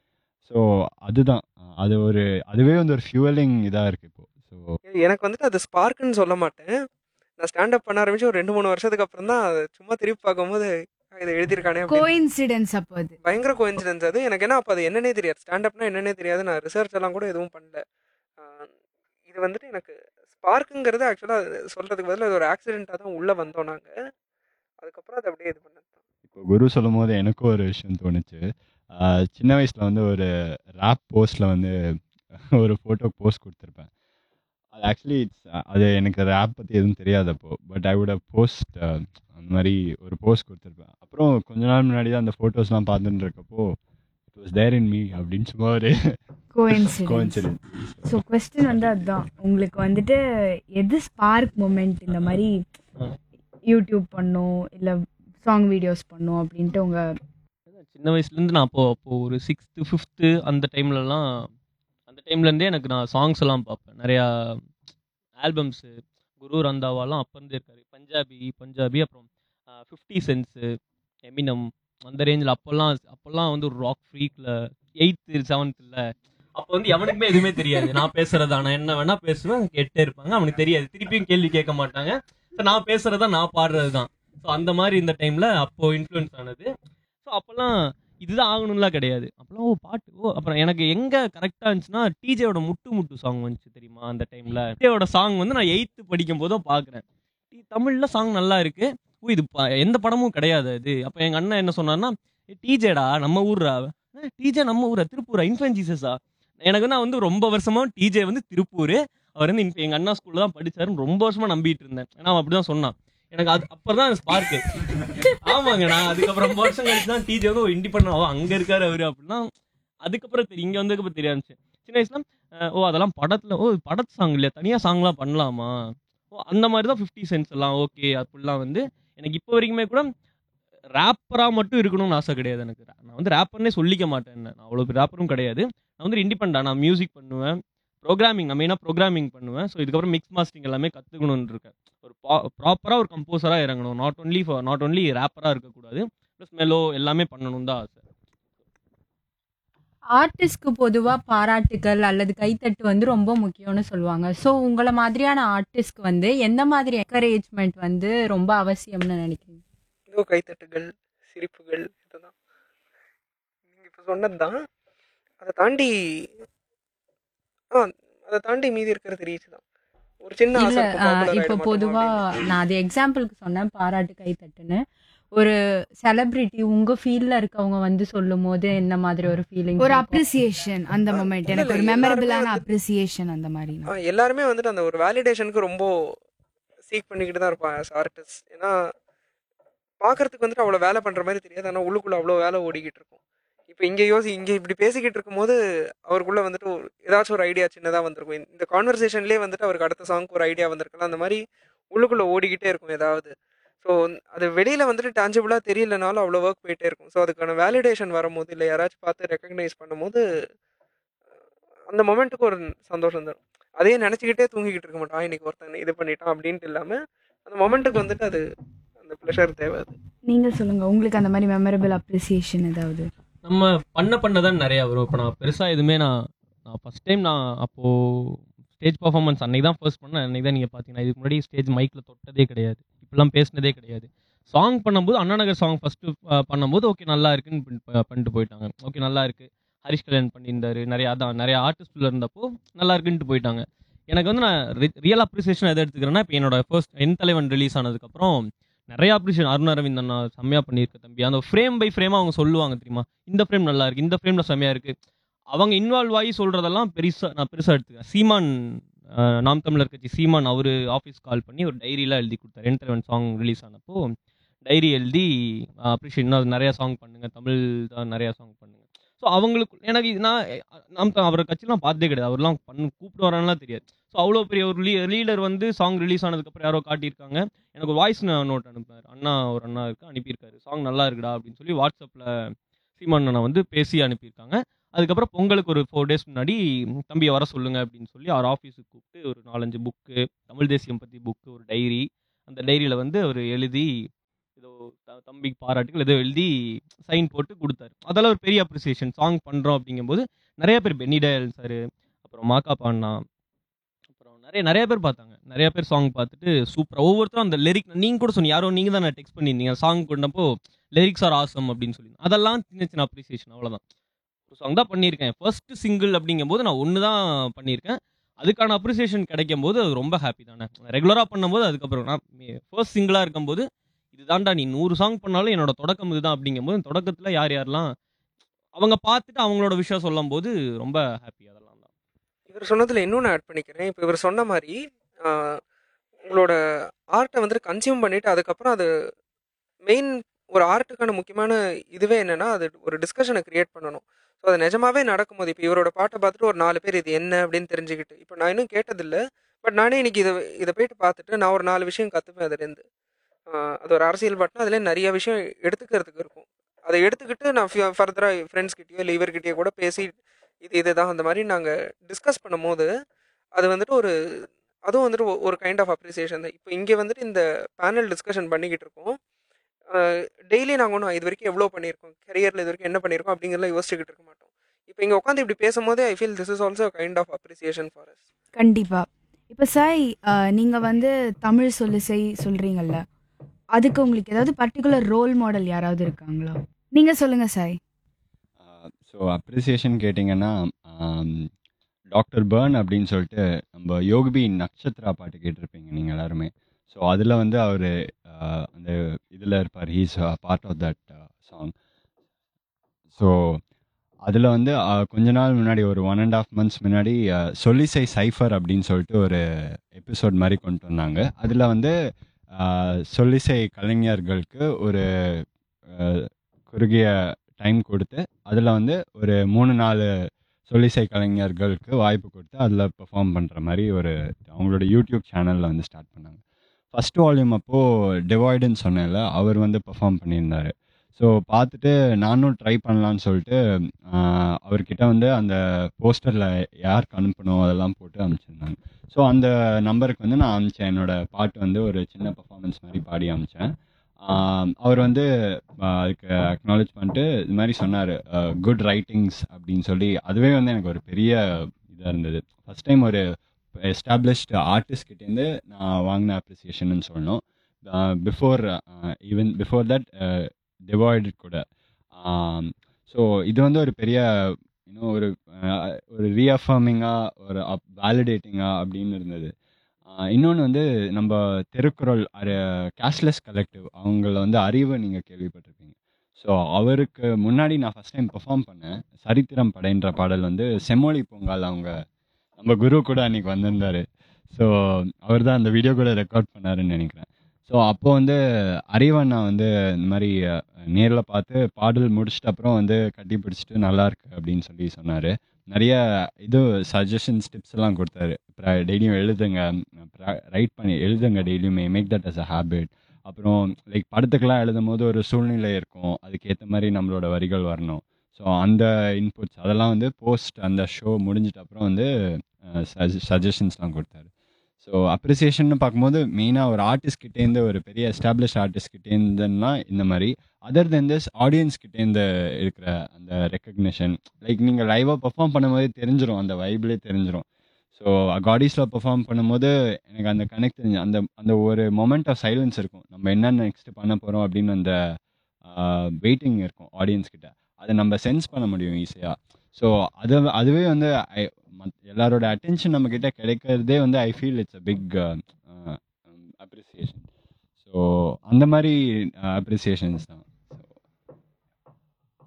ஸோ அதுதான் அது ஒரு அதுவே வந்து ஒரு ஃபியூவலிங் இதாக இருக்குது இப்போ ஸோ எனக்கு வந்துட்டு அது ஸ்பார்க்குன்னு சொல்ல மாட்டேன் நான் ஸ்டாண்டப் பண்ண ஆரம்பிச்சு ஒரு ரெண்டு மூணு வருஷத்துக்கு அப்புறம் தான் அதை சும்மா திருப்பி பார்க்கும்போது "ஆ, இதை எழுதியிருக்கானே அப்படின்னு. கோயின்சிடென்ஸ் அப்போ அது பயங்கர கோயின்சிடன்ஸ் அது எனக்கு என்ன அப்போ அது என்னன்னே தெரியாது ஸ்டாண்டப்னா என்னன்னே தெரியாது நான் ரிசர்ச் எல்லாம் கூட எதுவும் பண்ணல ஆஹ் இது வந்துட்டு எனக்கு ஸ்பார்க்குங்கிறது ஆக்சுவலாக சொல்கிறதுக்கு பதிலா இது ஒரு ஆக்சிடெண்ட்டாக தான் உள்ளே வந்தோம் நாங்கள் அதுக்கப்புறம் அதை அப்படியே இது பண்ணது தான் இப்போ குரு சொல்லும் போது எனக்கும் ஒரு விஷயம் தோணுச்சு ஆஹ் சின்ன வயசில் வந்து ஒரு ரேப் போஸ்ட்டில் வந்து ஒரு ஃபோட்டோ போஸ்ட் கொடுத்துருப்பேன் அது ஆக்சுவலி இட்ஸ் அது எனக்கு ரேப் பற்றி எதுவும் தெரியாது அப்போ பட் ஐ வுட் போஸ்ட் அந்த மாதிரி ஒரு போஸ்ட் கொடுத்துருப்பேன் அப்புறம் கொஞ்ச நாள் முன்னாடி தான் அந்த ஃபோட்டோஸ்லாம் பார்த்துட்டு இருக்கப்போ it was there in me அப்படின்னு சும்மா ஒரு கோயின்சிடென்ஸ் கோயின்சிடன்ஸ் ஸோ கொஸ்டின் வந்து அதுதான் உங்களுக்கு வந்துட்டு எது ஸ்பார்க் மூமெண்ட் இந்த மாதிரி யூடியூப் பண்ணும் இல்லை சாங் வீடியோஸ் பண்ணும் அப்படின்ட்டு உங்க சின்ன வயசுலேருந்து நான் அப்போ அப்போ ஒரு சிக்ஸ்த்து ஃபிஃப்த்து அந்த டைம்லலாம் அந்த டைம்லேருந்தே எனக்கு நான் சாங்ஸ் எல்லாம் பார்ப்பேன் நிறையா ஆல்பம்ஸு குரு ரந்தாவாலாம் அப்போ இருந்தே இருக்காரு பஞ்சாபி பஞ்சாபி அப்புறம் ஃபிஃப்டி சென்ஸு எமினம் அந்த ரேஞ்சில் அப்போல்லாம் அப்போல்லாம் வந்து ஒரு ராக் ஃப்ரீக்கில் எயித்து செவன்த்தில் அப்போ வந்து எவனுக்குமே எதுவுமே தெரியாது நான் பேசுறதா நான் என்ன வேணா பேசுவேன் கேட்டே இருப்பாங்க அவனுக்கு தெரியாது திருப்பியும் கேள்வி கேட்க மாட்டாங்க ஸோ நான் பேசுறதா நான் பாடுறது தான் ஸோ அந்த மாதிரி இந்த டைமில் அப்போ இன்ஃப்ளூயன்ஸ் ஆனது ஸோ அப்போல்லாம் இதுதான் ஆகணும்லாம் கிடையாது அப்போல்லாம் ஓ பாட்டு ஓ அப்புறம் எனக்கு எங்கே கரெக்டாக இருந்துச்சுன்னா டிஜேயோட முட்டு முட்டு சாங் வந்துச்சு தெரியுமா அந்த டைமில் டிஜேயோட சாங் வந்து நான் எயித்து படிக்கும் போதும் பார்க்குறேன் தமிழில் சாங் நல்லா இருக்கு ஓ இது ப- எந்த படமும் கிடையாது அது அப்போ எங்கள் அண்ணன் என்ன சொன்னார்னா டிஜேடா நம்ம ஊர்ரா டிஜே நம்ம ஊரா திருப்பூரா இன்ஃபன் ஜீசஸா எனக்கு நான் வந்து ரொம்ப வருஷமா டிஜே வந்து திருப்பூர் அவர் வந்து இன்ஃப- எங்க அண்ணா ஸ்கூல்ல தான் படிச்சாருன்னு ரொம்ப வருஷமா நம்பிட்டு இருந்தேன் ஏன்னா அவன் அப்படிதான் சொன்னான் எனக்கு அது அப்பதான் ஸ்பார்க்கு ஆமாங்க நான் அதுக்கப்புறம் ரொம்ப வருஷம் கழிச்சு தான் டிஜே வந்து இண்டிபெண்ட் ஆகும் அங்க இருக்காரு அவரு அப்படின்னா அதுக்கப்புறம் தெரியும் இங்க வந்ததுக்கு தெரியாது சின்ன வயசுல அஹ், ஓ அதெல்லாம் படத்துல ஓ படத்து சாங் இல்லையா தனியா சாங்லாம் பண்ணலாமா ஓ அந்த மாதிரி தான் ஃபிஃப்டி சென்ஸ் எல்லாம் ஓகே அப்படிலாம் வந்து எனக்கு இப்போ வரைக்குமே கூட ரேப்பரா மட்டும் இருக்கணும்னு ஆசை கிடையாது எனக்கு நான் வந்து ரேப்பர்னே சொல்லிக்க மாட்டேன் என்ன நான் அவ்வளோ ரேப்பரும் கிடையாது நான் வந்து இண்டிபெண்டா நான் மியூசிக் பண்ணுவேன் ப்ரோக்ராமிங் நான் மெயினாக ப்ரோக்ராமிங் பண்ணுவேன் ஸோ இதுக்கப்புறம் மிக்ஸ் மாஸ்டிங் எல்லாமே கற்றுக்கணும்னு இருக்கேன் ஒரு ப்ராப்பராக ஒரு கம்போசராக இறங்கணும் not only for not only ரேப்பராக இருக்கக்கூடாது ப்ளஸ் மெலோ எல்லாமே பண்ணணும் தான் ஆசை ஆர்டிஸ்ட்க்கு பொதுவா பாராட்டுகள் அல்லது கைத்தட்டு வந்து ரொம்ப முக்கியம்னு சொல்லுவாங்க ஸோ உங்களை மாதிரியான ஆர்டிஸ்ட்க்கு வந்து எந்த மாதிரி என்கரேஜ்மெண்ட் வந்து ரொம்ப அவசியம்னு நினைக்கிறீங்க இதோ கைத்தட்டுகள் சிரிப்புகள் இதுதான் நீங்கள் இப்போ சொன்னது தான் அதை தாண்டி ஆ அதை தாண்டி மீதி இருக்கிறது ரீச் தான் ஒரு சின்ன ஆசை இல்ல இருக்கும், ஆஹ், popular இப்போ ஆயிட பொதுவா மாட்டோமா அப்படின்னு. நான் அது எக்ஸாம்பிளுக்கு சொன்னேன் பாராட்டு கைத்தட்டுன்னு ஒரு செலிபிரிட்டி உங்க ஃபீல்ட்ல இருக்கவங்க வந்து சொல்லும் போது என்ன மாதிரி ஒரு ஃபீலிங் ஒரு அப்ரிசியேஷன் அந்த மொமெண்ட் இல்ல, எனக்கு ஒரு இல்ல, மெமரபிளான எல்லாருமே அப்ரிசியேஷன் அந்த மாதிரி ஆ, எல்லாருமே வந்துட்டு அந்த ஒரு வேலிடேஷனுக்கு ரொம்ப சீக் பண்ணிக்கிட்டு தான் இருப்பான் ஆஸ் ஆர்டிஸ்ட் ஏன்னா பார்க்கறதுக்கு வந்துட்டு அவ்வளோ வேலை பண்ணுற மாதிரி தெரியாது ஆனால் உள்ளுக்குள்ள அவ்வளோ வேலை ஓடிக்கிட்டு இருக்கும் இப்போ இங்கே யோசி இங்கே இப்படி பேசிக்கிட்டு இருக்கும்போது அவருக்குள்ள வந்துட்டு ஒரு ஏதாச்சும் ஒரு ஐடியா சின்னதாக வந்திருக்கும் இந்த- இந்த கான்வர்சேஷன்லேயே வந்துட்டு அவருக்கு அடுத்த சாங்க்கு ஒரு ஐடியா வந்திருக்கலாம் அந்த மாதிரி உள்ளுக்குள்ள ஓடிக்கிட்டே இருக்கும் ஏதாவது ஸோ அது வெளியில் வந்துட்டு டான்ஜிபிளாக தெரியலனாலும் அவ்வளோ ஒர்க் போயிட்டே இருக்கும் ஸோ அதுக்கான வேலிடேஷன் வரும்போது இல்லை யாராச்சும் பார்த்து ரெக்கக்னைஸ் பண்ணும்போது அந்த மொமெண்ட்டுக்கு ஒரு சந்தோஷம் தரும் அதையே நினச்சிக்கிட்டே தூங்கிக்கிட்டு இருக்க மாட்டான் இன்னைக்கு ஒருத்தன் இது பண்ணிட்டான் அப்படின்ட்டு இல்லாமல் அந்த மொமெண்ட்டுக்கு வந்துட்டு அது அந்த ப்ளஷர் தேவை அது நீங்க சொல்லுங்க உங்களுக்கு அந்த மாதிரி மெமரபிள் அப்ரிசியேஷன் ஏதாவது நம்ம பண்ண பண்ண தான் நிறையா வரும் இப்போ நான் பெருசாக எதுவுமே நான் நான் ஃபஸ்ட் டைம் நான் அப்போது ஸ்டேஜ் பர்ஃபார்மன்ஸ் அன்னைக்கு தான் ஃபர்ஸ்ட் பண்ணேன் அன்னைக்கு தான் நீங்கள் பார்த்தீங்கன்னா இதுக்கு முன்னாடி ஸ்டேஜ் மைக்கில் தொட்டதே கிடையாது இப்படிலாம் பேசினதே கிடையாது சாங் பண்ணும்போது அண்ணா நகர் சாங் ஃபஸ்ட்டு பண்ணும்போது ஓகே நல்லா இருக்குன்னு பண்~ பண்ணிட்டு போயிட்டாங்க ஓகே நல்லா இருக்கு ஹரிஷ் கல்யாண் பண்ணியிருந்தாரு நிறைய அதான் நிறைய ஆர்டிஸ்ட்ல இருந்தப்போ நல்லா இருக்குன்ட்டு போயிட்டாங்க எனக்கு வந்து நான் ரியல் அப்ரிசியேஷன் எதை எடுத்துக்கிறேன்னா இப்போ என்னோட ஃபர்ஸ்ட் என் தலைவன் ரிலீஸ் ஆனதுக்கப்புறம் நிறைய அப்ரிஷியேஷன் அருண் அரவிந்த் அண்ணா செம்மையா பண்ணியிருக்க தம்பி அந்த ஃப்ரேம் பை ஃப்ரேமாக அவங்க சொல்லுவாங்க தெரியுமா இந்த ஃப்ரேம் நல்லா இருக்கு இந்த ஃப்ரேம்ல செம்மையா இருக்கு அவங்க இன்வால்வ் ஆகி சொல்றதெல்லாம் பெருசா நான் பெருசா எடுத்துக்கிறேன் சீமான் நாம் தமிழர் கட்சி சீமான் அவர் ஆஃபீஸ் கால் பண்ணி ஒரு டைரிலாம் எழுதி கொடுத்தாரு என் தலைவன் சாங் ரிலீஸ் ஆனப்போ டைரி எழுதி அப்ரிஷியேட் இன்னும் நிறையா சாங் பண்ணுங்க தமிழ் தான் நிறையா சாங் பண்ணுங்க ஸோ அவங்களுக்கு எனக்கு இது நான் நாம் த- அவர் கட்சிலாம் பார்த்ததே கிடையாது அவர்லாம் பண்ணு கூப்பிட்டு வரான்லாம் தெரியாது ஸோ அவ்வளோ பெரிய ஒரு லீ லீடர் வந்து சாங் ரிலீஸ் ஆனதுக்கப்புறம் யாரோ காட்டியிருக்காங்க எனக்கு ஒரு வாய்ஸ் நோட் அனுப்பினார் அண்ணா ஒரு அண்ணா இருக்கு அனுப்பியிருக்காரு சாங் நல்லா இருக்குடா அப்படின்னு சொல்லி வாட்ஸ்அப்பில் சீமான் அண்ணா வந்து பேசி அனுப்பியிருக்காங்க அதுக்கப்புறம் பொங்கலுக்கு ஒரு ஃபோர் டேஸ் முன்னாடி தம்பியை வர சொல்லுங்க அப்படின்னு சொல்லி அவர் ஆஃபீஸுக்கு கூப்பிட்டு ஒரு நாலஞ்சு புக்கு தமிழ் தேசியம் பற்றி புக்கு ஒரு டைரி அந்த டைரியில் வந்து அவர் எழுதி ஏதோ த- தம்பிக்கு பாராட்டுகள் ஏதோ எழுதி சைன் போட்டு கொடுத்தாரு அதெல்லாம் ஒரு பெரிய அப்ரிசியேஷன் சாங் பண்ணுறோம் அப்படிங்கும்போது நிறைய பேர் பென்னிடல் சார் அப்புறம் மாக்கா பாண்ணா அப்புறம் நிறைய நிறைய பேர் பார்த்தாங்க நிறைய பேர் சாங் பார்த்துட்டு சூப்பராக ஒவ்வொருத்தரும் அந்த லிரிக் நீங்கள் கூட சொன்னீங்க யாரோ நீங்கள் தான் டெக்ஸ்ட் பண்ணியிருந்தீங்க சாங் கொண்டப்போ லிரிக்ஸ் ஆர் ஆசம் அப்படின்னு சொல்லி அதெல்லாம் சின்ன சின்ன அப்ரிசியேஷன் அவ்வளோதான் ஒரு சாங் தான் பண்ணியிருக்கேன் ஃபர்ஸ்ட் சிங்கிள் அப்படிங்கும்போது நான் ஒன்று தான் பண்ணியிருக்கேன் அதுக்கான அப்ரிசியேஷன் கிடைக்கும் போது அது ரொம்ப ஹாப்பி தானே ரெகுலராக பண்ணும்போது அதுக்கப்புறம் நான் ஃபர்ஸ்ட் சிங்கிளாக இருக்கும்போது இதுதான்டா நீ நூறு சாங் பண்ணாலும் என்னோட தொடக்கம் இதுதான் அப்படிங்கும்போது தொடக்கத்தில் யார் யாரெல்லாம் அவங்க பார்த்துட்டு அவங்களோட விஷயம் சொல்லும் போது ரொம்ப ஹாப்பி அதெல்லாம் தான் இவர் சொன்னதில் இன்னொன்று ஆட் பண்ணிக்கிறேன் இப்போ இவர் சொன்ன மாதிரி ஆஹ், உங்களோட ஆர்ட்டை வந்துட்டு கன்சியூம் பண்ணிவிட்டு அதுக்கப்புறம் அது மெயின் ஒரு ஆர்ட்டுக்கான முக்கியமான இதுவே என்னன்னா அது ஒரு டிஸ்கஷனை கிரியேட் பண்ணணும் ஸோ அது நிஜமாவே நடக்கும்போது இப்போ இவரோட பாட்டை பார்த்துட்டு ஒரு நாலு பேர் இது என்ன அப்படின்னு தெரிஞ்சுக்கிட்டு இப்போ நான் இன்னும் கேட்டதில்லை பட் நானே இன்னைக்கு இதை இதை போயிட்டு பார்த்துட்டு நான் ஒரு நாலு விஷயம் கற்றுப்பேன் அதுலேருந்து ஆஹ், அது ஒரு அரசியல் பாட்டுனா அதுலேயே நிறைய விஷயம் எடுத்துக்கிறதுக்கு இருக்கும் அதை எடுத்துக்கிட்டு நான் ஃபர்தராக ஃப்ரெண்ட்ஸ்கிட்டயோ இல்லை இவர்கிட்டயோ கூட பேசி இது இதுதான் அந்த மாதிரி நாங்கள் டிஸ்கஸ் பண்ணும்போது அது வந்துட்டு ஒரு அதுவும் வந்துட்டு ஒ- ஒரு கைண்ட் ஆஃப் அப்ரிசியேஷன் தான் இப்போ இங்கே வந்துட்டு இந்த பேனல் டிஸ்கஷன் பண்ணிக்கிட்டு இருக்கோம் டெய்லி நாங்கள் ஒன்றும் இது வரைக்கும் எவ்வளோ பண்ணியிருக்கோம் கரியரில் இது வரைக்கும் என்ன பண்ணியிருக்கோம் அப்படிங்கிறத யோசிச்சுக்கிட்டு இருக்க மாட்டோம் இப்போ இங்கே உட்காந்து இப்படி பேசும்போது I feel this is also kind of appreciation for us கண்டிப்பா இப்போ சாய் அஹ், நீங்க வந்து தமிழ் சொல்லிசை சொல்றீங்கல்ல அதுக்கு உங்களுக்கு ஏதாவது பர்டிகுலர் ரோல் மாடல் யாராவது இருக்காங்களா நீங்க சொல்லுங்க சாய் ஸோ அப்ரிசியேஷன் கேட்டிங்கன்னா டாக்டர் பர்ன் அப்படின்னு சொல்லிட்டு நம்ம யோகபி நட்சத்திரா பாட்டு கேட்டிருப்பீங்க நீங்கள் எல்லாருமே ஸோ அதில் வந்து அவர் அந்த இதில் இருப்பார் he's part of that song so அதில் வந்து அஹ், கொஞ்ச நாள் முன்னாடி ஒரு ஒன் அண்ட் ஆஃப் மந்த்ஸ் முன்னாடி அஹ், சொல்லிசை சைஃபர் அப்படின்னு சொல்லிட்டு ஒரு எபிசோட் மாதிரி கொண்டு வந்தாங்க அதில் வந்து அஹ், சொல்லிசை கலைஞர்களுக்கு ஒரு அஹ், குறுகிய டைம் கொடுத்து அதில் வந்து ஒரு மூணு நாலு சொல்லிசை கலைஞர்களுக்கு வாய்ப்பு கொடுத்து அதில் பெர்ஃபார்ம் பண்ணுற மாதிரி ஒரு அவங்களோட யூடியூப் சேனலில் வந்து ஸ்டார்ட் பண்ணாங்க ஃபஸ்ட் வால்யூம் அப்போது டிவாய்டுன்னு சொன்னேன்ல அவர் வந்து பெர்ஃபார்ம் பண்ணியிருந்தார் ஸோ பார்த்துட்டு நானும் ட்ரை பண்ணலான்னு சொல்லிட்டு ஆஹ், அவர்கிட்ட வந்து அந்த போஸ்டரில் யாருக்கு அனுப்பணும் அதெல்லாம் போட்டு அனுப்பிச்சிருந்தாங்க ஸோ அந்த நம்பருக்கு வந்து நான் அனுப்பிச்சேன் என்னோட பாட்டு வந்து ஒரு சின்ன பர்ஃபார்மன்ஸ் மாதிரி பாடி அனுப்பிச்சேன் ஆஹ், அவர் வந்து ஆஹ், அதுக்கு அக்னாலேஜ் பண்ணிட்டு இது மாதிரி சொன்னார் குட் ரைட்டிங்ஸ் அப்படின்னு சொல்லி அதுவே வந்து எனக்கு ஒரு பெரிய இதாக இருந்தது ஃபஸ்ட் டைம் ஒரு எஸ்டாப்ளிஷ்டு ஆர்டிஸ்ட் கிட்டேருந்து நான் வாங்கின அப்ரிசியேஷன் சொல்லணும் பிஃபோர் ஈவன் பிஃபோர் தட் டிவாய்டு கூட ஸோ இது வந்து ஒரு பெரிய இன்னும் ஒரு ஆஹ், ஒரு ரீஅஃபர்மிங்காக ஒரு அப் வேலிடேட்டிங்காக அப்படின்னு இருந்தது இன்னொன்று வந்து நம்ம திருக்குறள் கேஷ்லெஸ் கலெக்டிவ் அவங்கள வந்து அறிவை நீங்கள் கேள்விப்பட்டிருப்பீங்க ஸோ அவருக்கு முன்னாடி நான் ஃபஸ்ட் டைம் பெர்ஃபார்ம் பண்ணேன் சரித்திரம் படைன்ற பாடல் வந்து செம்மொழி பொங்கல் அவங்க நம்ம குரு கூட அன்னைக்கு வந்திருந்தாரு ஸோ அவர் தான் அந்த வீடியோ கூட ரெக்கார்ட் பண்ணாருன்னு நினைக்கிறேன் ஸோ அப்போ வந்து அறிவண்ணா வந்து இந்த மாதிரி நேரில் பார்த்து பாடல் முடிச்சிட்ட அப்புறம் வந்து கட்டி பிடிச்சிட்டு நல்லா இருக்கு அப்படின்னு சொல்லி சொன்னார் நிறைய இது சஜஷன்ஸ் டிப்ஸ் எல்லாம் கொடுத்தாரு டெய்லியும் எழுதுங்க ரைட் பண்ணி எழுதுங்க டெய்லியுமே make that as a habit அப்புறம் லைக் படத்துக்கெல்லாம் எழுதும் போது ஒரு சூழ்நிலை இருக்கும் அதுக்கேற்ற மாதிரி நம்மளோட வரிகள் வரணும் ஸோ அந்த இன்புட்ஸ் அதெல்லாம் வந்து போஸ்ட் அந்த ஷோ முடிஞ்சிட்ட அப்புறம் வந்து சஜஷன்ஸ்லாம் கொடுத்தாரு ஸோ அப்ரிசியேஷன் பார்க்கும்போது மெயினாக ஒரு ஆர்டிஸ்ட் கிட்டேருந்து ஒரு பெரிய எஸ்டாப்ளிஷ் ஆர்டிஸ்ட் கிட்டேருந்துன்னா இந்த மாதிரி அதர் தென் திஸ் ஆடியன்ஸ் கிட்டேருந்து இருக்கிற அந்த ரெக்கக்னிஷன் லைக் நீங்கள் லைவாக பெர்ஃபார்ம் பண்ணும்போதே தெரிஞ்சிடும் அந்த வைப்லேயே தெரிஞ்சிடும் ஸோ காடிஸில் பெர்ஃபார்ம் பண்ணும்போது எனக்கு அந்த கனெக்ட் தெரிஞ்சு அந்த அந்த ஒரு மொமெண்ட் ஆஃப் சைலன்ஸ் இருக்கும் நம்ம என்ன நெக்ஸ்ட் பண்ண போகிறோம் அப்படின்னு அந்த வெயிட்டிங் இருக்கும் ஆடியன்ஸ் கிட்ட அதை நம்ம சென்ஸ் பண்ண முடியும் ஈஸியாக ஸோ அது அதுவே வந்து I- மத்- எல்லாரோட அட்டென்ஷன் நம்ம கிட்ட கிடைக்கிறதே வந்து I feel it's a big appreciation so அந்த மாதிரி அப்ரிசியேஷன்ஸ் தான்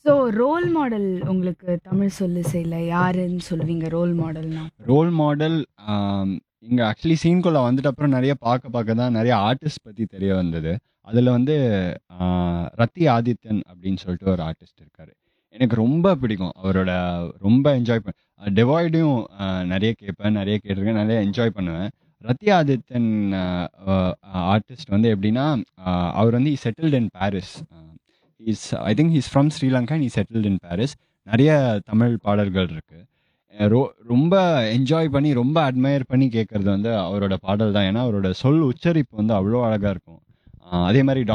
ஸோ ரோல் மாடல் உங்களுக்கு தமிழ் சொல்லு செய்யல யாருன்னு சொல்லுவீங்க ரோல் மாடல்னா ரோல் மாடல் இங்கே ஆக்சுவலி சீன்குள்ளே வந்துட்ட அப்புறம் நிறைய பார்க்க பார்க்க தான் நிறைய ஆர்டிஸ்ட் பற்றி தெரிய வந்தது அதில் வந்து ஆஹ், ரத்தி ஆதித்யன் அப்படின்னு சொல்லிட்டு ஒரு ஆர்டிஸ்ட் இருக்கார் எனக்கு ரொம்ப பிடிக்கும் அவரோட ரொம்ப என்ஜாய் பண்ண டெவாய்டையும் நிறைய கேட்பேன் நிறைய கேட்டிருக்கேன் நிறைய என்ஜாய் பண்ணுவேன் ரத்தி ஆதித்யன் ஆர்டிஸ்ட் வந்து எப்படின்னா ஆஹ், அவர் வந்து settled in Paris is I think he's from Sri Lanka he settled in Paris நிறைய தமிழ் பாடல்கள் இருக்கு அஹ் ரொ ரொம்ப என்ஜாய் பண்ணி ரொம்ப அட்மையர் பண்ணி கேட்கறது வந்து அவரோட பாடல் தான் ஏன்னா அவரோட சொல் உச்சரிப்பு வந்து அவ்வளோ அழகாக இருக்கும் அஹ் அதே மாதிரி